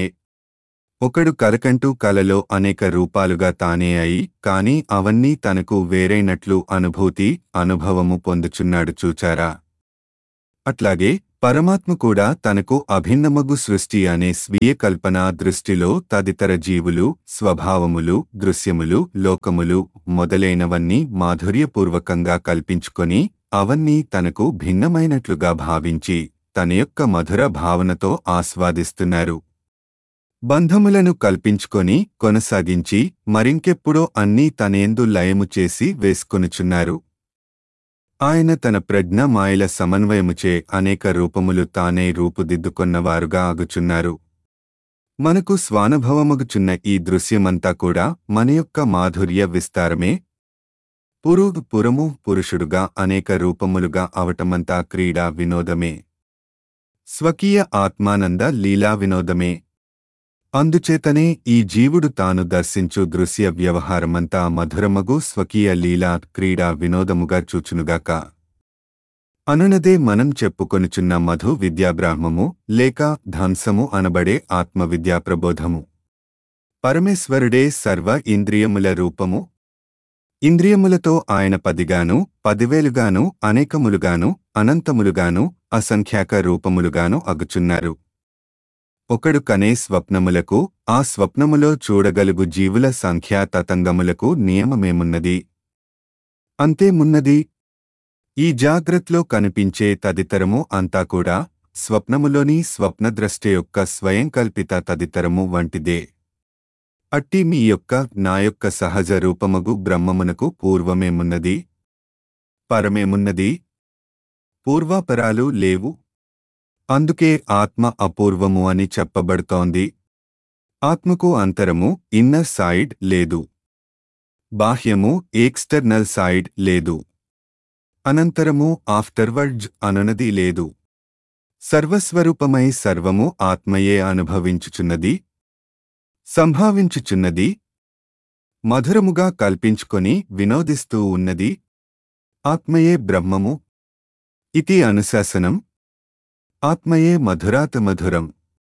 ఒకడు కరకంటూ కలలో అనేక రూపాలుగా తానే అయి కాని అవన్నీ తనకు వేరైనట్లు అనుభూతి అనుభవము పొందుచున్నాడు చూచారా అట్లాగే పరమాత్మ కూడా తనకు అభిన్నమగు సృష్టి అనే స్వీయ కల్పనా దృష్టిలో తదితర జీవులు స్వభావములు దృశ్యములు లోకములు మొదలైనవన్నీ మాధుర్యపూర్వకంగా కల్పించుకొని అవన్నీ తనకు భిన్నమైనట్లుగా భావించి తన యొక్క మధుర భావనతో ఆస్వాదిస్తున్నారు బంధములను కల్పించుకొని కొనసాగించి మరింకెప్పుడో అన్నీ తనేందు లయము చేసి వేసుకొనుచున్నారు ఆయన తన ప్రజ్ఞ మాయల సమన్వయముచే అనేక రూపములు తానే రూపుదిద్దుకొన్నవారుగా ఆగుచున్నారు మనకు స్వానుభవమగుచున్న ఈ దృశ్యమంతా కూడా మన యొక్క మాధుర్య విస్తారమే పురు పురము పురుషుడుగా అనేక రూపములుగా అవటమంతా క్రీడా వినోదమే స్వకీయ ఆత్మానంద లీలా వినోదమే అందుచేతనే ఈ జీవుడు తాను దర్శించు దృశ్య వ్యవహారమంతా మధురమగు స్వకీయ లీలా క్రీడా వినోదముగా చూచునుగాక అనునదే మనం చెప్పుకొనుచున్న మధు విద్యాబ్రాహ్మము లేక ధ్వంసము అనబడే ఆత్మవిద్యా ప్రబోధము పరమేశ్వరుడే సర్వ ఇంద్రియముల రూపము ఇంద్రియములతో ఆయన పదిగాను పదివేలుగాను అనేకములుగాను అనంతములుగాను అసంఖ్యాక రూపములుగాను అగుచున్నారు ఒకడు కనే స్వప్నములకు ఆ స్వప్నములో చూడగలుగు జీవుల సంఖ్యా తతంగములకు నియమమేమున్నది అంతేమున్నది ఈ జాగ్రత్తలో కనిపించే తదితరము అంతా కూడా స్వప్నములోని స్వప్నద్రష్ట యొక్క స్వయంకల్పిత తదితరము వంటిదే అట్టి మీ యొక్క నా యొక్క సహజ రూపమగు బ్రహ్మమునకు పూర్వమేమున్నది పరమేమున్నది పూర్వాపరాలు లేవు అందుకే ఆత్మ అపూర్వము అని చెప్పబడుతోంది ఆత్మకు అంతరము ఇన్నర్ సైడ్ లేదు బాహ్యము ఎక్స్టర్నల్ సైడ్ లేదు అనంతరము ఆఫ్టర్వర్డ్జ్ అనునది లేదు సర్వస్వరూపమై సర్వము ఆత్మయే అనుభవించుచున్నది సంభావించుచున్నది మధురముగా కల్పించుకొని వినోదిస్తూ ఉన్నది ఆత్మయే బ్రహ్మము ఇతి అనుశాసనం ఆత్మయే మధురాత మధురం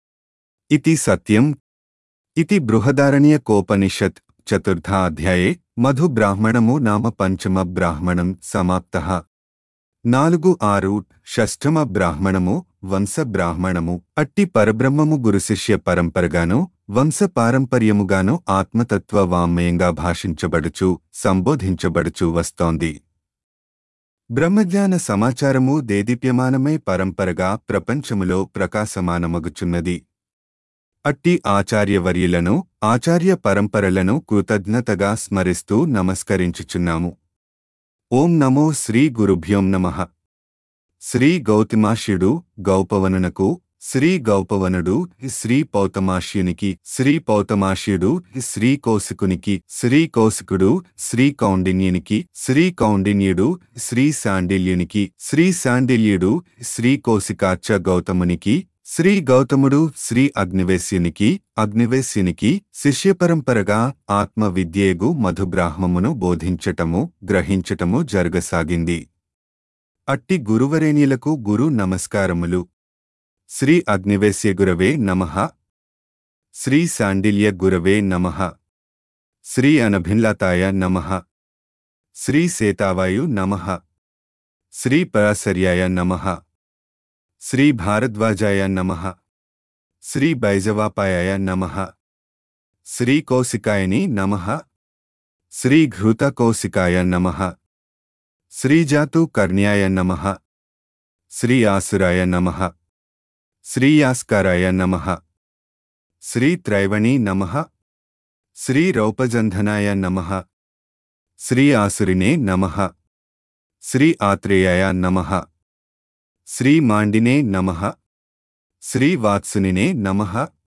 ఇతి సత్యం ఇతి బృహదారణ్యకోపనిషత్ చతుర్థాధ్యాయే మధు బ్రాహ్మణము నామ పంచమ బ్రాహ్మణం సమాప్త నాలుగు ఆరు షష్ఠమ బ్రాహ్మణము వంశ బ్రాహ్మణము అట్టి పరబ్రహ్మము గురుశిష్య పరంపరగాను వంశ పారంపర్యముగాను ఆత్మతత్వ వాంమయంగా భాషించబడుచు సంబోధించబడుచు వస్తోంది బ్రహ్మజ్ఞాన సమాచారము దేదీప్యమానమై పరంపరగా ప్రపంచములో ప్రకాశమానమగుచున్నది అట్టి ఆచార్యవర్యులను ఆచార్య పరంపరలను కృతజ్ఞతగా స్మరిస్తూ నమస్కరించుచున్నాము ఓం నమో శ్రీ గురుభ్యోం నమః శ్రీ గౌతమాష్యుడు గౌపవనునకు శ్రీ గౌపవనుడు శ్రీ పౌతమాష్యునికి శ్రీ పౌతమాష్యుడు శ్రీ కౌశికునికి శ్రీ కౌశికుడు శ్రీ కౌండిన్యునికి శ్రీ కౌండిన్యుడు శ్రీ శాండిల్యునికి శ్రీ శాండిల్యుడు శ్రీ కౌశికాచ గౌతమునికి శ్రీ గౌతముడు శ్రీ అగ్నివేశ్యునికి అగ్నివేశ్యునికి శిష్యపరంపరగా ఆత్మ విద్యేగు మధుబ్రాహ్మమును బోధించటము గ్రహించటము జరగసాగింది అట్టి గురువరేణ్యులకు గురు నమస్కారములు శ్రీ అగ్నివేశ్య గురవే నమః శ్రీ శాండిల్య గురవే నమః శ్రీ అనభిన్లతాయ నమః శ్రీ సేతావాయు నమః శ్రీ పరాశర్యాయ నమః శ్రీ భారద్వాజాయ నమః శ్రీ బైజవాపాయాయ నమః శ్రీ కౌశికాయని నమః శ్రీ ఘృత కౌశికాయ నమః శ్రీజాతు కర్ణ్యాయ నమః శ్రీ ఆసురాయ నమః శ్రీ యాస్కారాయ నమః శ్రీ త్రైవణి నమః శ్రీ రౌపజంధనాయ నమః శ్రీ ఆసురినే నమః శ్రీ ఆత్రేయాయ నమః శ్రీ మాండినే నమః శ్రీ వాత్సునినే నమః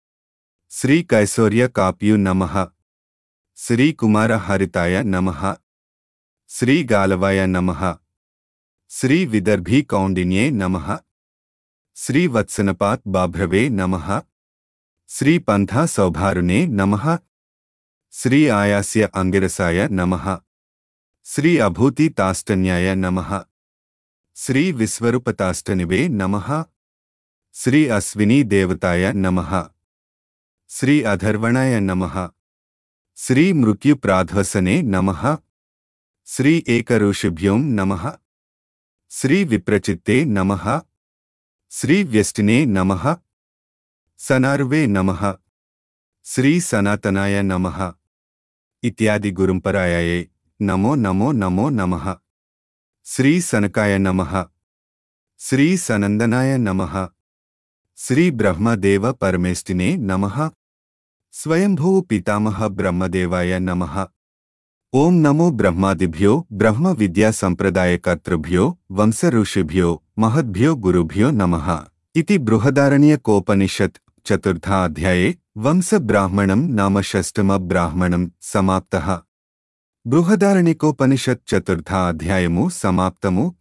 శ్రీ కైసోర్య కాప్యు నమః శ్రీ కుమార హరితాయ నమః శ్రీ గాలవాయ నమః శ్రీ విదర్భీ కౌండిన్యే నమః శ్రీ వత్సనపాత్ బాభ్రవే నమః శ్రీ పంథా సౌభారునే నమః శ్రీ ఆయాస్య అంగిరసాయ నమః శ్రీ అభూతి తాష్టన్యాయ నమః శ్రీ విశ్వరూపతాష్టనివే నమః శ్రీ అశ్వినీ దేవతాయ నమః శ్రీ అధర్వణాయ నమః శ్రీ మృత్యుప్రాధ్వసనే నమః శ్రీ ఏకఋషిభ్యోం నమః శ్రీ విప్రచిత్తే నమః శ్రీ వ్యష్టినే నమః సనార్వే నమః శ్రీ సనాతనాయ నమః ఇత్యాది గురుంపరాయయే నమో నమో నమో నమః శ్రీ సనకాయ నమః శ్రీ సనందనాయ నమః శ్రీ బ్రహ్మదేవ పరమేష్టినే నమః స్వయంభూ పితామహ బ్రహ్మదేవాయ నమః ఓం నమో బ్రహ్మాదిభ్యో బ్రహ్మ విద్యా సంప్రదాయకర్తృభ్యో వంశఋషిభ్యో మహద్భ్యో గురుభ్యో నమః ఇతి బృహదారణ్యకోపనిషత్ చతుర్థాధ్యాయే వంశబ్రాహ్మణం నామ షష్టమ బ్రాహ్మణం సమాప్తః బృహదారణికోపనిషత్ చతుర్థాధ్యాయము సమాప్తము